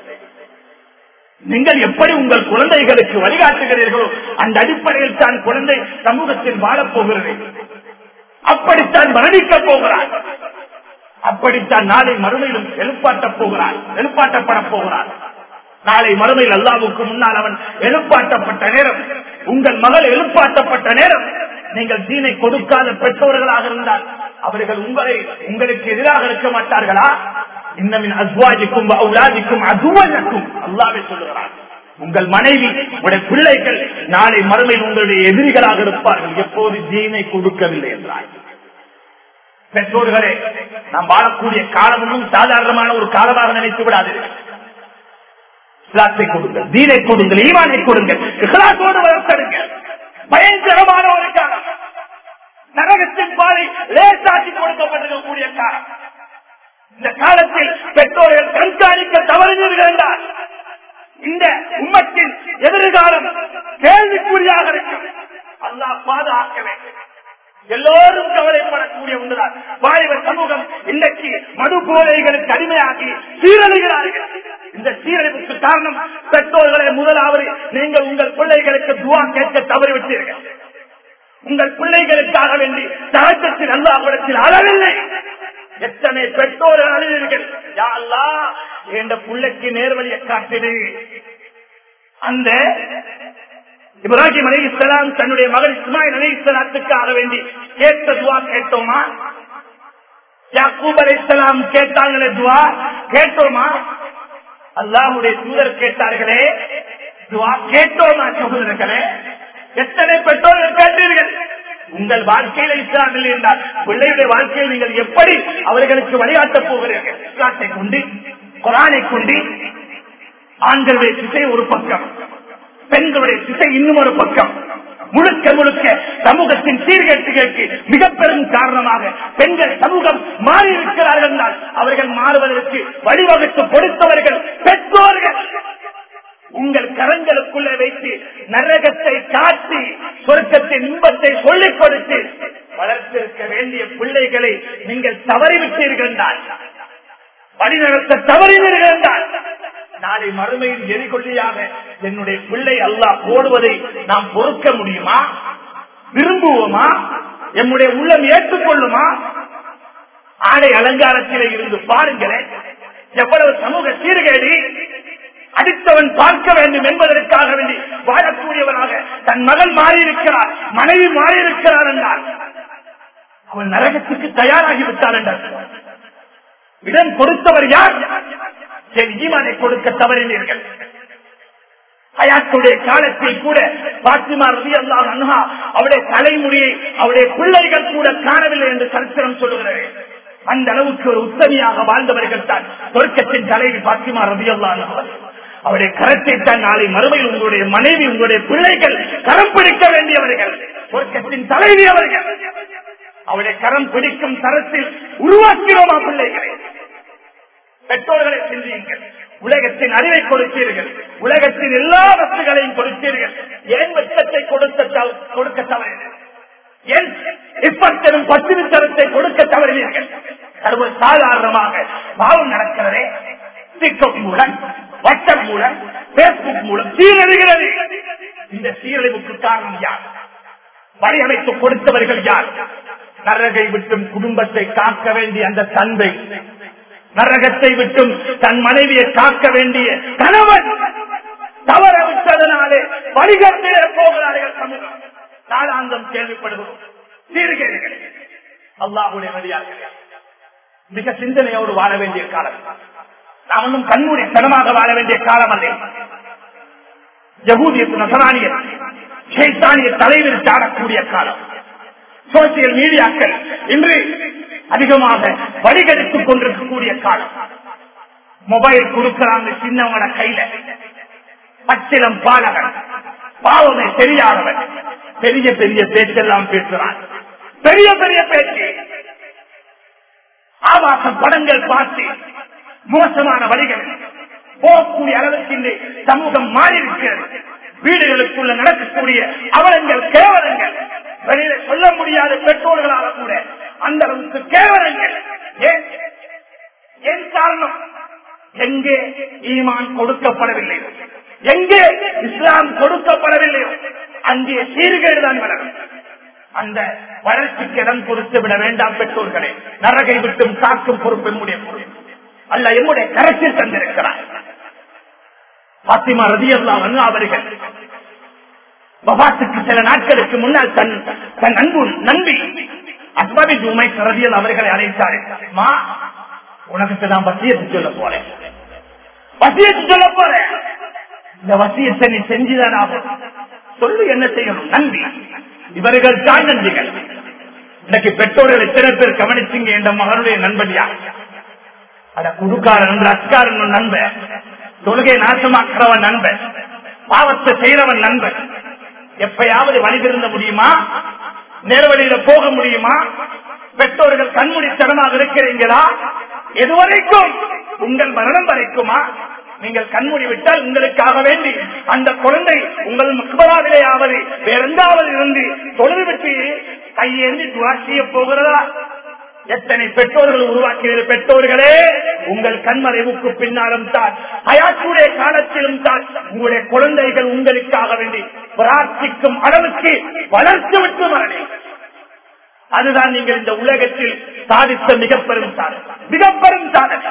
நீங்கள் எப்படி உங்கள் குழந்தைகளுக்கு வழிகாட்டுகிறீர்களோ அந்த அடிப்படையில் தான் குழந்தை சமூகத்தில் வாழப் போகிறது அப்படித்தான் மரணிக்கப் போகிறார் அப்படித்தான் நாளை மறுமையிலும் எழுப்பாட்டப் போகிறார் எழுப்பாட்டப்பட போகிறார் நாளை மறுமையில் அல்லாவுக்கு முன்னால் அவன் எழுப்பாட்டப்பட்ட நேரம் உங்கள் மகள் எழுப்பாட்டப்பட்ட நேரம் நீங்கள் தீனை கொடுக்காத பெற்றோர்களாக இருந்தால் அவர்கள் உங்களை உங்களுக்கு எதிராக இருக்க மாட்டார்களா இன்னமின் அஸ்வாஜிக்கும் அவுலாஜிக்கும் அதுவனுக்கும் அல்லாவே சொல்லுகிறார் உங்கள் மனைவி உடைய பிள்ளைகள் நாளை மறுமையில் உங்களுடைய எதிரிகளாக இருப்பார்கள் எப்போது தீனை கொடுக்கவில்லை என்றாய் பெற்றோர்களே நாம் வாழக்கூடிய காலமும் சாதாரணமான ஒரு காலமாக நினைத்து விடாதீர்கள் இஸ்லாத்தை கொடுங்கள் தீனை கொடுங்கள் ஈவானை கொடுங்கள் இஸ்லாத்தோடு வளர்த்தெடுங்கள் பயங்கரமான ஒரு காலம் நரகத்தின் பாதை லேசாக்கி கொடுக்கப்பட்டிருக்கக்கூடிய காலம் இந்த காலத்தில் பெற்றோர்கள் கண்காணிக்க தவறினீர்கள் என்றால் இந்த உம்மத்தின் எதிர்காலம் கேள்விக்குறியாக இருக்கும் அல்லாஹ் பாதுகாக்க வேண்டும் எல்லோரும் கவலைப்படக்கூடிய ஒன்றுதான் வாலிபர் சமூகம் இன்றைக்கு மது போதைகளுக்கு அடிமையாகி சீரழிகிறார்கள் இந்த சீரழிவுக்கு காரணம் பெற்றோர்களை முதலாவது நீங்கள் உங்கள் பிள்ளைகளுக்கு துவா கேட்க தவறிவிட்டீர்கள் உங்கள் பிள்ளைகளுக்காக வேண்டி சகஜத்தில் அல்லாஹிடத்தில் அளவில்லை எத்தனை பெற்றோர்கள் அழுவீர்கள் யாழ்லா என்ற பிள்ளைக்கு நேர்வழியை காட்டிடு அந்த இப்ராஹிம் அலி இஸ்லாம் தன்னுடைய மகள் இஸ்மாயில் அலி இஸ்லாத்துக்காக வேண்டி கேட்ட துவா கேட்டோமா யாக்கூப் அலி இஸ்லாம் கேட்டாங்களே துவா கேட்டோமா அல்லாஹுடைய தூதர் கேட்டார்களே துவா கேட்டோமா சகோதரர்களே எத்தனை பெற்றோர்கள் கேட்டீர்கள் உங்கள் வாழ்க்கையில இஸ்லாம் இல்லை என்றால் பிள்ளையுடைய வாழ்க்கையில் நீங்கள் எப்படி அவர்களுக்கு வழிகாட்டப் போகிறீர்கள் இஸ்லாத்தை கொண்டு குரானை கொண்டு ஆண்களுடைய திசை ஒரு பக்கம் பெண்களுடைய திசை இன்னும் ஒரு பக்கம் முழுக்க முழுக்க சமூகத்தின் சீர்கேட்டுகளுக்கு மிக பெரும் காரணமாக பெண்கள் சமூகம் மாறி இருக்கிறார்கள் என்றால் அவர்கள் மாறுவதற்கு வழிவகுத்து கொடுத்தவர்கள் பெற்றோர்கள் உங்கள் கரங்களுக்குள்ளே வைத்து நரகத்தை காட்டி சொர்க்கத்தின் இன்பத்தை சொல்லிக் கொடுத்து வளர்த்திருக்க வேண்டிய பிள்ளைகளை நீங்கள் தவறிவிட்டீர்கள் என்றால் வழிநடத்த தவறினீர்கள் என்றால் நாளை மறுமையில் எரிகொள்ளியாக என்னுடைய பிள்ளை அல்லாஹ் போடுவதை நாம் பொறுக்க முடியுமா விரும்புவோமா என்னுடைய உள்ளம் ஏற்றுக்கொள்ளுமா ஆடை அலங்காரத்திலே இருந்து பாருங்களேன் எவ்வளவு சமூக சீர்கேடு அடித்தவன் பார்க்க வேண்டும் என்பதற்காக வேண்டி வாழக்கூடியவனாக தன் மகள் மாறியிருக்கிறார் மனைவி மாறியிருக்கிறார் என்றால் அவன் நரகத்துக்கு தயாராகிவிட்டார் என்றார் இடம் கொடுத்தவர் யார் என் ஈமானை கொடுக்க தவறினீர்கள் ஹயாத்துடைய காலத்தில் கூட பாத்திமா ரவி அல்லாஹ் அன்ஹா அவருடைய தலைமுடியை அவருடைய பிள்ளைகள் கூட காணவில்லை என்று சரித்திரம் சொல்லுகிறது அந்த அளவுக்கு ஒரு உத்தமியாக வாழ்ந்தவர்கள் தான் சொர்க்கத்தின் தலைவி பாத்திமா ரவி அல்லாஹ் அவருடைய கரத்தை தான் நாளை மறுமையில் உங்களுடைய மனைவி உங்களுடைய பிள்ளைகள் கரம் பிடிக்க வேண்டியவர்கள் சொர்க்கத்தின் தலைவி அவர்கள் அவருடைய கரம் பிடிக்கும் தரத்தில் உருவாக்கிறோமா பிள்ளைகளை பெற்றோர்களை சிந்தியுங்கள் உலகத்தின் அறிவை கொடுத்தீர்கள் உலகத்தின் எல்லா வசதிகளையும் கொடுத்தீர்கள் ஏன் வெச்சத்தை கொடுக்க கொடுக்க தவறினீர்கள் ஏன் இப்பத்தரும் பத்திரித்தரத்தை கொடுக்க தவறினீர்கள் சர்வ சாதாரணமாக பாவம் நடக்கிறதே டிக்டாக் மூலம் வாட்ஸ்அப் மூலம் பேஸ்புக் மூலம் சீரழிகிறது இந்த சீரழிவுக்கு காரணம் யார் வழியமைத்து கொடுத்தவர்கள் யார் நரகை விட்டும் குடும்பத்தை காக்க வேண்டிய அந்த தந்தை நரகத்தை விட்டும் தன் மனைவியை காக்க வேண்டிய கணவன் தவற விட்டதனாலே வழிகட்டிலே போகிறார்கள் சமூகம் நாளாந்தம் கேள்விப்படுகிறோம் சீர்கேடுகள் அல்லாஹுடைய வழியாக மிக சிந்தனையோடு வாழ வேண்டிய காலம் நாம் ஒன்றும் கண்மூடி தனமாக வாழ வேண்டிய காலம் அல்ல யகூதிய நசரானிய சைத்தானிய தலைவர் சாடக்கூடிய காலம் சோசியல் மீடியாக்கள் இன்று அதிகமாக வழிகெடுத்துக் கொண்டிருக்கக்கூடிய காலம் மொபைல் கொடுக்கிறாங்க சின்னவங்கள கையில பச்சிலம் பாலகன் பாவமே தெரியாதவன் பெரிய பெரிய பேச்செல்லாம் பேசுறான் பெரிய பெரிய பேச்சு ஆபாச படங்கள் பார்த்து மோசமான வழிகள் போகக்கூடிய அளவுக்கு இந்த சமூகம் மாறி இருக்கிறது வீடுகளுக்குள்ள நடக்கக்கூடிய அவலங்கள் கேவலங்கள் வெளியில சொல்ல முடியாத பெற்றோர்களால கூட அந்த அளவுக்கு கேவலங்கள் ஏன் என் காரணம் எங்கே ஈமான் கொடுக்கப்படவில்லை எங்கே இஸ்லாம் கொடுக்கப்படவில்லை அங்கே சீர்கேடுதான் வளரும் அந்த வளர்ச்சிக்கு இடம் கொடுத்து விட வேண்டாம் பெற்றோர்களே நரகை விட்டும் காக்கும் பொறுப்பு எம்முடைய பொறுப்பு அல்ல எம்முடைய கரத்தில் தந்திருக்கிறார் பாத்திமா ரதி அல்லா அவர்கள் வபாத்துக்கு சில நாட்களுக்கு முன்னால் தன் தன் அன்பு நம்பி அஸ்மபி ஜூமை ரதியல் அவர்களை அழைத்தார்கள் மா உனக்கு நான் வசியத்தை சொல்ல போறேன் வசியத்தை சொல்ல போறேன் இந்த வசியத்தை நீ செஞ்சுதான் ஆகும் சொல்லு என்ன செய்யணும் நன்றி இவர்கள் தான் நன்றிகள் இன்னைக்கு பெற்றோர்கள் எத்தனை பேர் கவனிச்சிங்க என்ற மகனுடைய நண்பனியா அட குடுக்காரன் அஸ்காரன் நண்பன் தொழுகை நாசமாக்குறவன் நண்பன் பாவத்தை செய்யறவன் நண்பன் எப்பயாவது வழி திருந்த முடியுமா நேர்வழியில போக முடியுமா பெற்றோர்கள் கண்மூடித்தனமாக இருக்கிறீங்களா எதுவரைக்கும் உங்கள் மரணம் வரைக்குமா நீங்கள் கண்மூடி விட்டால் உங்களுக்காக வேண்டி அந்த குழந்தை உங்கள் மக்பராவிலேயாவது வேற எந்தாவது இருந்து தொழுது விட்டு கையேந்தி துவா செய்ய போகிறதா எத்தனை பெற்றோர்கள் உருவாக்கிய பெற்றோர்களே உங்கள் கண்மறைவுக்கு பின்னாலும் தான் அயாற்றுடைய காலத்திலும் தான் உங்களுடைய குழந்தைகள் உங்களுக்காக வேண்டி பிரார்த்திக்கும் அளவுக்கு வளர்த்து விட்டு மரணி அதுதான் நீங்கள் இந்த உலகத்தில் சாதித்த மிக பெரும் சாதனை மிக பெரும் சாதனை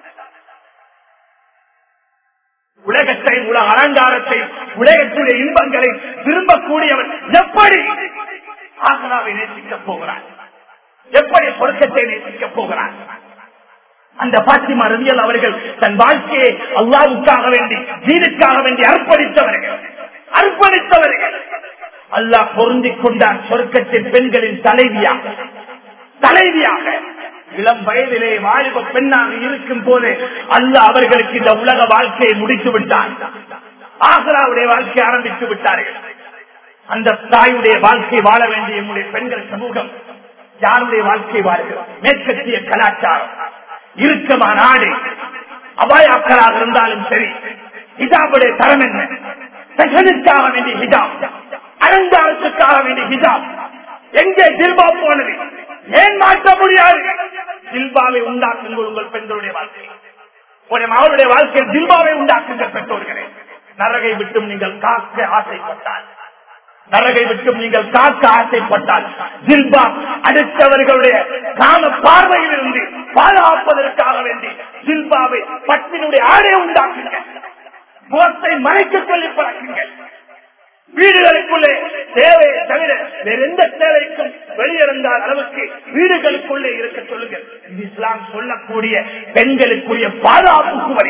உலகத்தை உலக அலங்காரத்தை உலகத்துடைய இன்பங்களை விரும்பக்கூடியவன் எப்படி ஆகலாவை நேசிக்கப் போகிறான் எப்படி சொர்க்கத்தை நேசிக்கப் போகிறான் அந்த பாத்திமா ரவியல் அவர்கள் தன் வாழ்க்கையை அல்லாவுக்காக வேண்டி தீனுக்காக வேண்டி அர்ப்பணித்தவர்கள் அர்ப்பணித்தவர்கள் அல்லாஹ் பொருந்திக் கொண்டான் சொர்க்கத்தின் பெண்களின் தலைவியாக தலைவியாக இளம் வயதிலே வாலிப பெண்ணாக இருக்கும் போது அல்லாஹ் அவர்களுக்கு இந்த உலக வாழ்க்கையை முடித்து விட்டான் ஆகராவுடைய வாழ்க்கை ஆரம்பித்து விட்டார்கள் அந்த தாயுடைய வாழ்க்கை வாழ வேண்டிய நம்முடைய பெண்கள் சமூகம் யாருடைய வாழ்க்கை வாழ்கிறோம் மேற்கத்திய கலாச்சாரம் இருக்கமா நாடு அபாயாக்களாக இருந்தாலும் சரி ஹிஜாபுடைய தரம் என்ன பெண்களுக்காக வேண்டிய ஹிஜாப் அலங்காரத்துக்காக வேண்டிய ஹிஜாப் எங்கே ஜில்பா போனது ஏன் மாற்ற முடியாது ஜில்பாவை உண்டாக்குங்கள் உங்கள் பெண்களுடைய வாழ்க்கை உடைய மகளுடைய வாழ்க்கையில் ஜில்பாவை உண்டாக்குங்கள் பெற்றோர்களே நரகை விட்டும் நீங்கள் காக்க ஆசைப்பட்டால் நரகை விட்டும் நீங்கள் காக்க ஆசைப்பட்டால் ஜில்பா அடுத்தவர்களுடைய காம பார்வையில் இருந்து பாதுகாப்பதற்காக வேண்டி ஜில்பாவை பட்டினுடைய ஆடையை உண்டாக்குங்க முகத்தை மறைக்க சொல்லி பழக்குங்கள் வீடுகளுக்குள்ளே தேவை தவிர வேற எந்த தேவைக்கும் வெளியிறந்தால் அளவுக்கு வீடுகளுக்குள்ளே இருக்க சொல்லுங்கள் இது இஸ்லாம் சொல்லக்கூடிய பெண்களுக்குரிய பாதுகாப்புக்கு வரி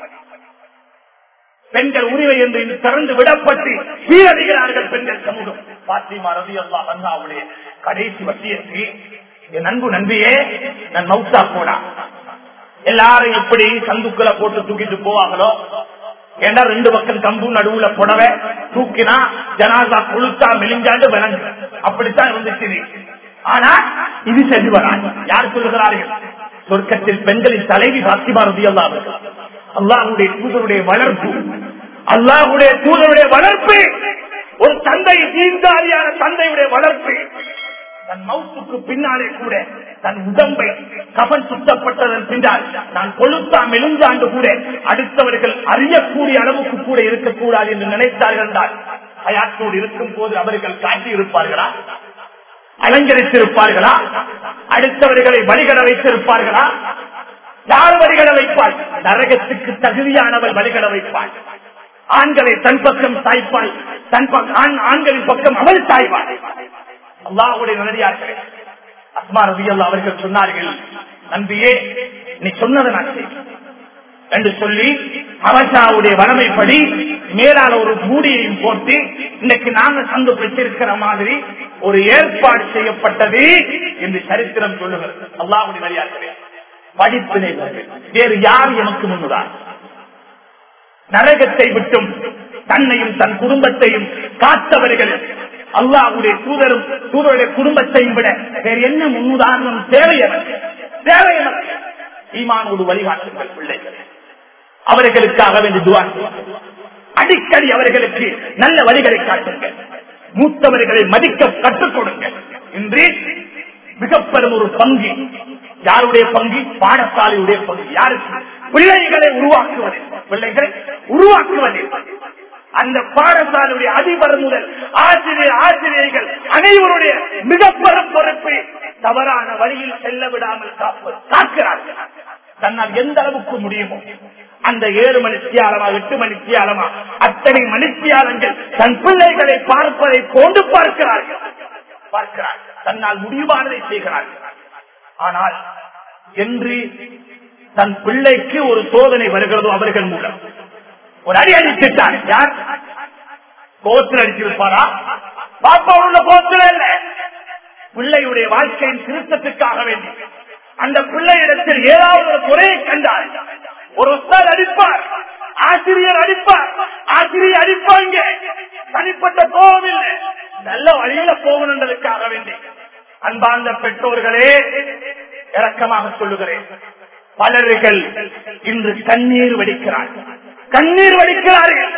பெண்கள் உரிமை என்று இன்று திறந்து விடப்பட்டு சீரழிகிறார்கள் பெண்கள் சமூகம் பாத்திமா ரவி அல்லா வந்தாவுடைய கடைசி வசியத்து என் அன்பு நன்றியே நான் மவுசா போனா எல்லாரும் எப்படி சந்துக்குள்ள போட்டு தூக்கிட்டு போவாங்களோ ஏன்னா ரெண்டு பக்கம் கம்பு நடுவுல புடவை தூக்கினா ஜனாசா கொளுத்தா மெலிஞ்சாண்டு விளங்கு அப்படித்தான் இருந்துச்சு ஆனா இது சென்று வராது யார் சொல்லுகிறார்கள் சொர்க்கத்தில் பெண்களின் தலைவி பாத்திமா ரவி அல்லா அல்லாஹுடைய தூதருடைய வளர்ப்பு அல்லாஹுடைய தூதருடைய வளர்ப்பு ஒரு தந்தை தீர்ந்தாரியான தந்தையுடைய வளர்ப்பு தன் மவுத்துக்கு பின்னாலே கூட தன் உடம்பை கபன் சுத்தப்பட்டதன் பின்னால் நான் கொழுத்தா மெழுந்தாண்டு கூட அடுத்தவர்கள் அறியக்கூடிய அளவுக்கு கூட இருக்கக்கூடாது என்று நினைத்தார்கள் என்றால் ஹயாத்தோடு இருக்கும் போது அவர்கள் காட்டி இருப்பார்களா அலங்கரித்திருப்பார்களா அடுத்தவர்களை வழிகட வைத்திருப்பார்களா யார் வழிகட வைப்பாள் நரகத்துக்கு தகுதியானவள் வழிகட வைப்பாள் ஆண்களை தன் பக்கம் சாய்ப்பாள் தன் பக்கம் ஆண்- ஆண்களின் பக்கம் அவள் சாய்வாள் அல்லாஹுடைய நல்லடியார்களே அஸ்மா ரவி அவர்கள் சொன்னார்கள் நம்பியே நீ சொன்னதை நான் செய்வேன் என்று சொல்லி அவசாவுடைய வளமைப்படி மேலால ஒரு மூடியையும் போட்டு இன்னைக்கு நாங்க சந்து பெற்றிருக்கிற மாதிரி ஒரு ஏற்பாடு செய்யப்பட்டது என்று சரித்திரம் சொல்லுகிறது அல்லாஹுடைய மரியாதை படிப்பினை வேறு யார் எனக்கு முன்னுதான் நரகத்தை விட்டும் தன்னையும் தன் குடும்பத்தையும் காத்தவர்கள் அல்லாஹுடைய தூதரும் தூதருடைய குடும்பத்தையும் விட வேறு என்ன முன்னுதாரணம் தேவையவர்கள் தேவையவர்கள் ஈமானோடு வழிகாட்டுங்கள் பிள்ளைகள் அவர்களுக்காக வேண்டி துவா செய்யுங்கள். அடிக்கடி அவர்களுக்கு நல்ல வழிகளை காட்டுங்கள் மூத்தவர்களை மதிக்க கற்றுக் கொடுங்கள் இன்று மிகப்பெரும் ஒரு பங்கு யாருடைய பங்கு பாடசாலையுடைய பங்கு யாருக்கு பிள்ளைகளை உருவாக்குவது பிள்ளைகளை உருவாக்குவது அந்த பாடசாலையுடைய அதிபர் முதல் ஆசிரியர் ஆசிரியர்கள் அனைவருடைய மிக பெரும் பொறுப்பு தவறான வழியில் செல்ல விடாமல் காப்பது காக்கிறார்கள் தன்னால் எந்த அளவுக்கு முடியுமோ அந்த ஏழு மணித்தியாலமா எட்டு மணித்தியாலமா அத்தனை மணித்தியாலங்கள் தன் பிள்ளைகளை பார்ப்பதை கொண்டு பார்க்கிறார்கள் பார்க்கிறார்கள் தன்னால் முடிவானதை செய்கிறார்கள் ஆனால் என்று தன் பிள்ளைக்கு ஒரு சோதனை வருகிறதோ அவர்கள் மூலம் ஒரு அடி அடிச்சுட்டார் யார் கோத்தில் அடிச்சிருப்பாரா பாப்பா உள்ள கோத்தில் இல்ல பிள்ளையுடைய வாழ்க்கையின் திருத்தத்துக்காக வேண்டி அந்த பிள்ளையிடத்தில் ஏதாவது ஒரு குறையை கண்டால் ஒரு உஸ்தாத் அடிப்பார் ஆசிரியர் அடிப்பார் ஆசிரியர் அடிப்பாங்க தனிப்பட்ட கோபம் இல்லை நல்ல வழியில போகணுன்றதுக்காக வேண்டி அன்பார்ந்த பெற்றோர்களே இரக்கமாக சொல்லுகிறேன் பலர்கள் இன்று கண்ணீர் வடிக்கிறார்கள் கண்ணீர் வடிக்கிறார்கள்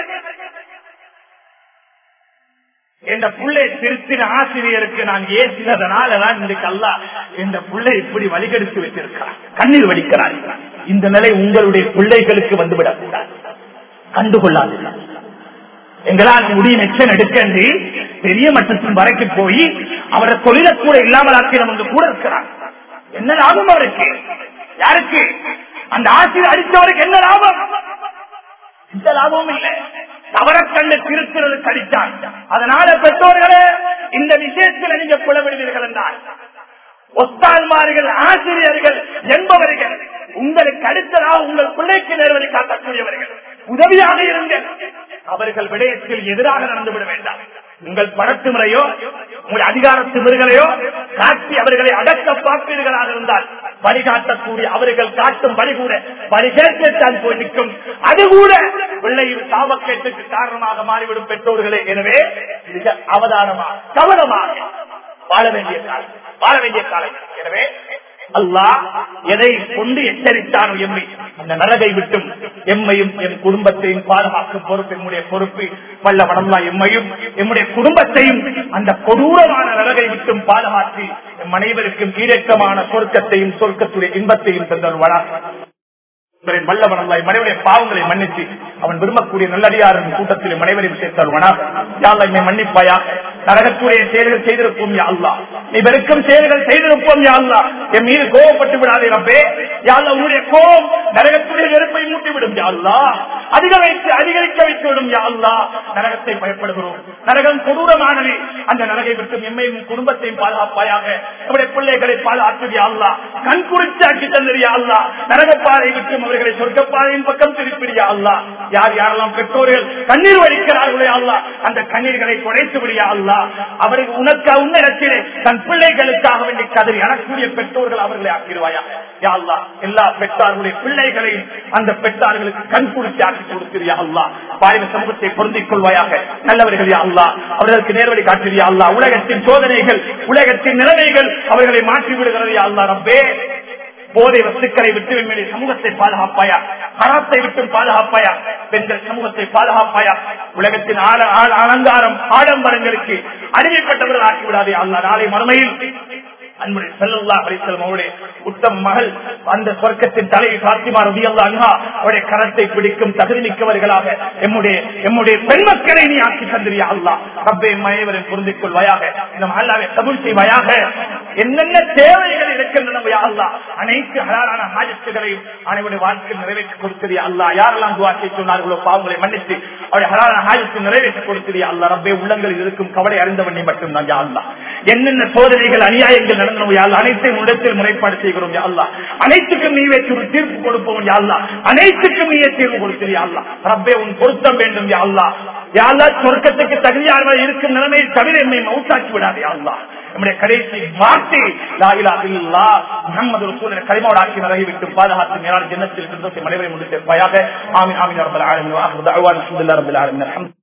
என்ற பிள்ளை திருத்தின ஆசிரியருக்கு நான் ஏசினதனாலதான் இன்றைக்கு அல்ல இந்த பிள்ளை இப்படி வழிகெடுத்து வச்சிருக்கிறார் கண்ணீர் வடிக்கிறார் இந்த நிலை உங்களுடைய பிள்ளைகளுக்கு வந்துவிடக் கூடாது கண்டுகொள்ளாது எங்களால் முடியும் எச்சன் எடுக்கன்றி பெரிய மட்டத்தின் வரைக்கும் போய் அவரை தொழிலை கூட இல்லாமல் ஆக்கினவங்க கூட இருக்கிறார் என்ன லாபம் அவருக்கு யாருக்கு அந்த ஆசிரியர் அடித்தவருக்கு என்ன லாபம் எந்த லாபமும் இல்லை தவற கண்டு திருத்துறது கடித்தான் அதனால பெற்றோர்களே இந்த விஷயத்தில் நீங்க புலவிடுவீர்கள் என்றால் ஒத்தால்மார்கள் ஆசிரியர்கள் என்பவர்கள் உங்களுக்கு அடுத்ததாக உங்கள் பிள்ளைக்கு நேர்வழி காட்டக்கூடியவர்கள் உதவியாக இருங்கள் அவர்கள் விடயத்தில் எதிராக நடந்து விட வேண்டாம் உங்கள் படத்து முறையோ உங்கள் அதிகாரத்து முறைகளையோ காட்டி அவர்களை அடக்க பார்ப்பீர்களாக இருந்தால் வழிகாட்டக்கூடிய அவர்கள் காட்டும் வழி கூட வழிகேற்கத்தான் போய் நிற்கும் அது கூட பிள்ளையின் சாபக்கேட்டுக்கு காரணமாக மாறிவிடும் பெற்றோர்களே எனவே மிக அவதானமாக கவனமாக வாழ வேண்டிய காலம் வாழ வேண்டிய காலம் எனவே அல்லாஹ் எதை கொண்டு எச்சரித்தானோ எம்மை அந்த நரகை விட்டும் எம்மையும் எம் குடும்பத்தையும் பாதுகாக்கும் பொறுப்பு எம்முடைய பொறுப்பு வல்ல வடம்லா எம்மையும் எம்முடைய குடும்பத்தையும் அந்த கொடூரமான நரகை விட்டும் பாதுகாத்து எம் அனைவருக்கும் ஈரக்கமான சொர்க்கத்தையும் சொர்க்கத்துடைய இன்பத்தையும் தந்தருவடா வல்லவனல்லாய் மனைவருடைய பாவங்களை மன்னித்து அவன் விரும்பக்கூடிய நல்லடியாரின் கூட்டத்தில் மனைவரையும் சேர்த்தருவனா யாழ்லா என்னை மன்னிப்பாயா நரகத்துடைய செயல்கள் செய்திருப்போம் யா அல்லா நீ வெறுக்கும் செயல்கள் செய்திருப்போம் யா அல்லா என் மீது கோவப்பட்டு விடாதே ரப்பே யாழ்லா உன்னுடைய கோபம் நரகத்துடைய வெறுப்பை மூட்டிவிடும் யா அல்லா அதிக வைத்து அதிகரிக்க வைத்து விடும் யா அல்லா நரகத்தை பயப்படுகிறோம் நரகம் கொடூரமானது அந்த நரகை விட்டு எம்மையும் குடும்பத்தையும் பாதுகாப்பாயாக நம்முடைய பிள்ளைகளை பாதுகாத்து யா அல்லா கண் குறிச்சு ஆக்கி தந்திரியா அல்லா நரகப்பாறை விட்டும் அவர்களை சொர்க்கப்பாறையின் பக்கம் திருப்பிடியா அல்லா யார் யாரெல்லாம் பெற்றோர்கள் கண்ணீர் வடிக்கிறார்களே அல்லா அந்த கண்ணீர்களை குறைத்து விடியா அல்லா அவர்கள் உனக்கு உன்னிடத்திலே தன் பிள்ளைகளுக்காக வேண்டி கதறி அணக்கூடிய பெற்றோர்கள் அவர்களை ஆக்கிடுவாயா யா அல்லா எல்லா பெற்றார்களுடைய பிள்ளைகளையும் அந்த பெற்றார்களுக்கு கண் குறித்து ஆக்கி கொடுத்திரியா அல்லா பாரின சமூகத்தை பொருந்திக் கொள்வாயாக நல்லவர்கள் யா அல்லா அவர்களுக்கு நேர்வழி காட்டிரியா அல்லா உலகத்தின் சோதனைகள் உலகத்தின் நிலைமைகள் அவர்களை மாற்றி விடுகிறது யா அல்லா ரப்பே போதை வஸ்துக்களை விட்டு வெண்மணி சமூகத்தை பாதுகாப்பாயா மரத்தை விட்டு பாதுகாப்பாயா பெண்கள் சமூகத்தை பாதுகாப்பாயா உலகத்தின் ஆல- ஆல- அலங்காரம் ஆடம்பரங்களுக்கு அடிமைப்பட்டவர்கள் ஆக்கிவிடாதே அல்ல நாளை மறுமையில் அன்புடைய செல்லல்லா அலிசல்லம் அவருடைய உத்தம மகள் அந்த சொர்க்கத்தின் தலையை பாத்திமா ரவி அல்லா அன்ஹா அவருடைய கரத்தை பிடிக்கும் தகுதி மிக்கவர்களாக எம்முடைய எம்முடைய பெண்மக்களை நீ ஆக்கி தந்திரியா அல்லா ரப்பை மயவரை புரிந்து கொள்வாயாக இந்த மகளாவை கபூல் செய்வாயாக என்னென்ன தேவைகள் இருக்கின்றன யா அல்லா அனைத்து ஹலாலான ஹாஜத்துகளையும் அனைவருடைய வாழ்க்கையில் நிறைவேற்றி கொடுத்திரியா அல்லா யாரெல்லாம் துவா செய்ய சொன்னார்களோ பாவங்களை மன்னித்து அவருடைய ஹலாலான ஹாஜத்தை நிறைவேற்றி கொடுத்திரியா அல்லா ரப்பே உள்ளங்களில் இருக்கும் கவலை அறிந்தவன் நீ மட்டும்தான் யா அல்லா என்னென்ன சோதனைகள் அநியாயங்கள் நடந்தனோ யா அல்லா அனைத்தையும் உடத்தில் முறைப்பாடு செய்கிறோம் யா அல்லா அனைத்துக்கும் நீ வச்சு ஒரு தீர்ப்பு கொடுப்போம் யா அல்லா அனைத்துக்கும் நீயே தீர்வு கொடுத்திரியா அல்லா ரப்பே உன் பொருத்தம் வேண்டும் யா அல்லா யா அல்லா சொர்க்கத்துக்கு தகுதியானவர் இருக்கும் நிலைமையை தவிர என்னை மவுத்தாக்கி விடாதே யா அல்லா நம்முடைய கடைசி வார்த்தை லா இலாஹ இல்லல்லாஹ் முஹம்மது ரசூலுல்லாஹி கலிமாவோட ஆக்கி நரகி விட்டு பாதுகாத்து மேலான ஜன்னத்தில் இருந்தோம் மனைவரை முடித்து ஆமீன் ஆமீன் ரப்பல் ஆலமீன் வ ஆஹிரு தஅவானா அல்ஹம்துலில்லாஹி ரப்பில் ஆலமீன் அல்ஹம்து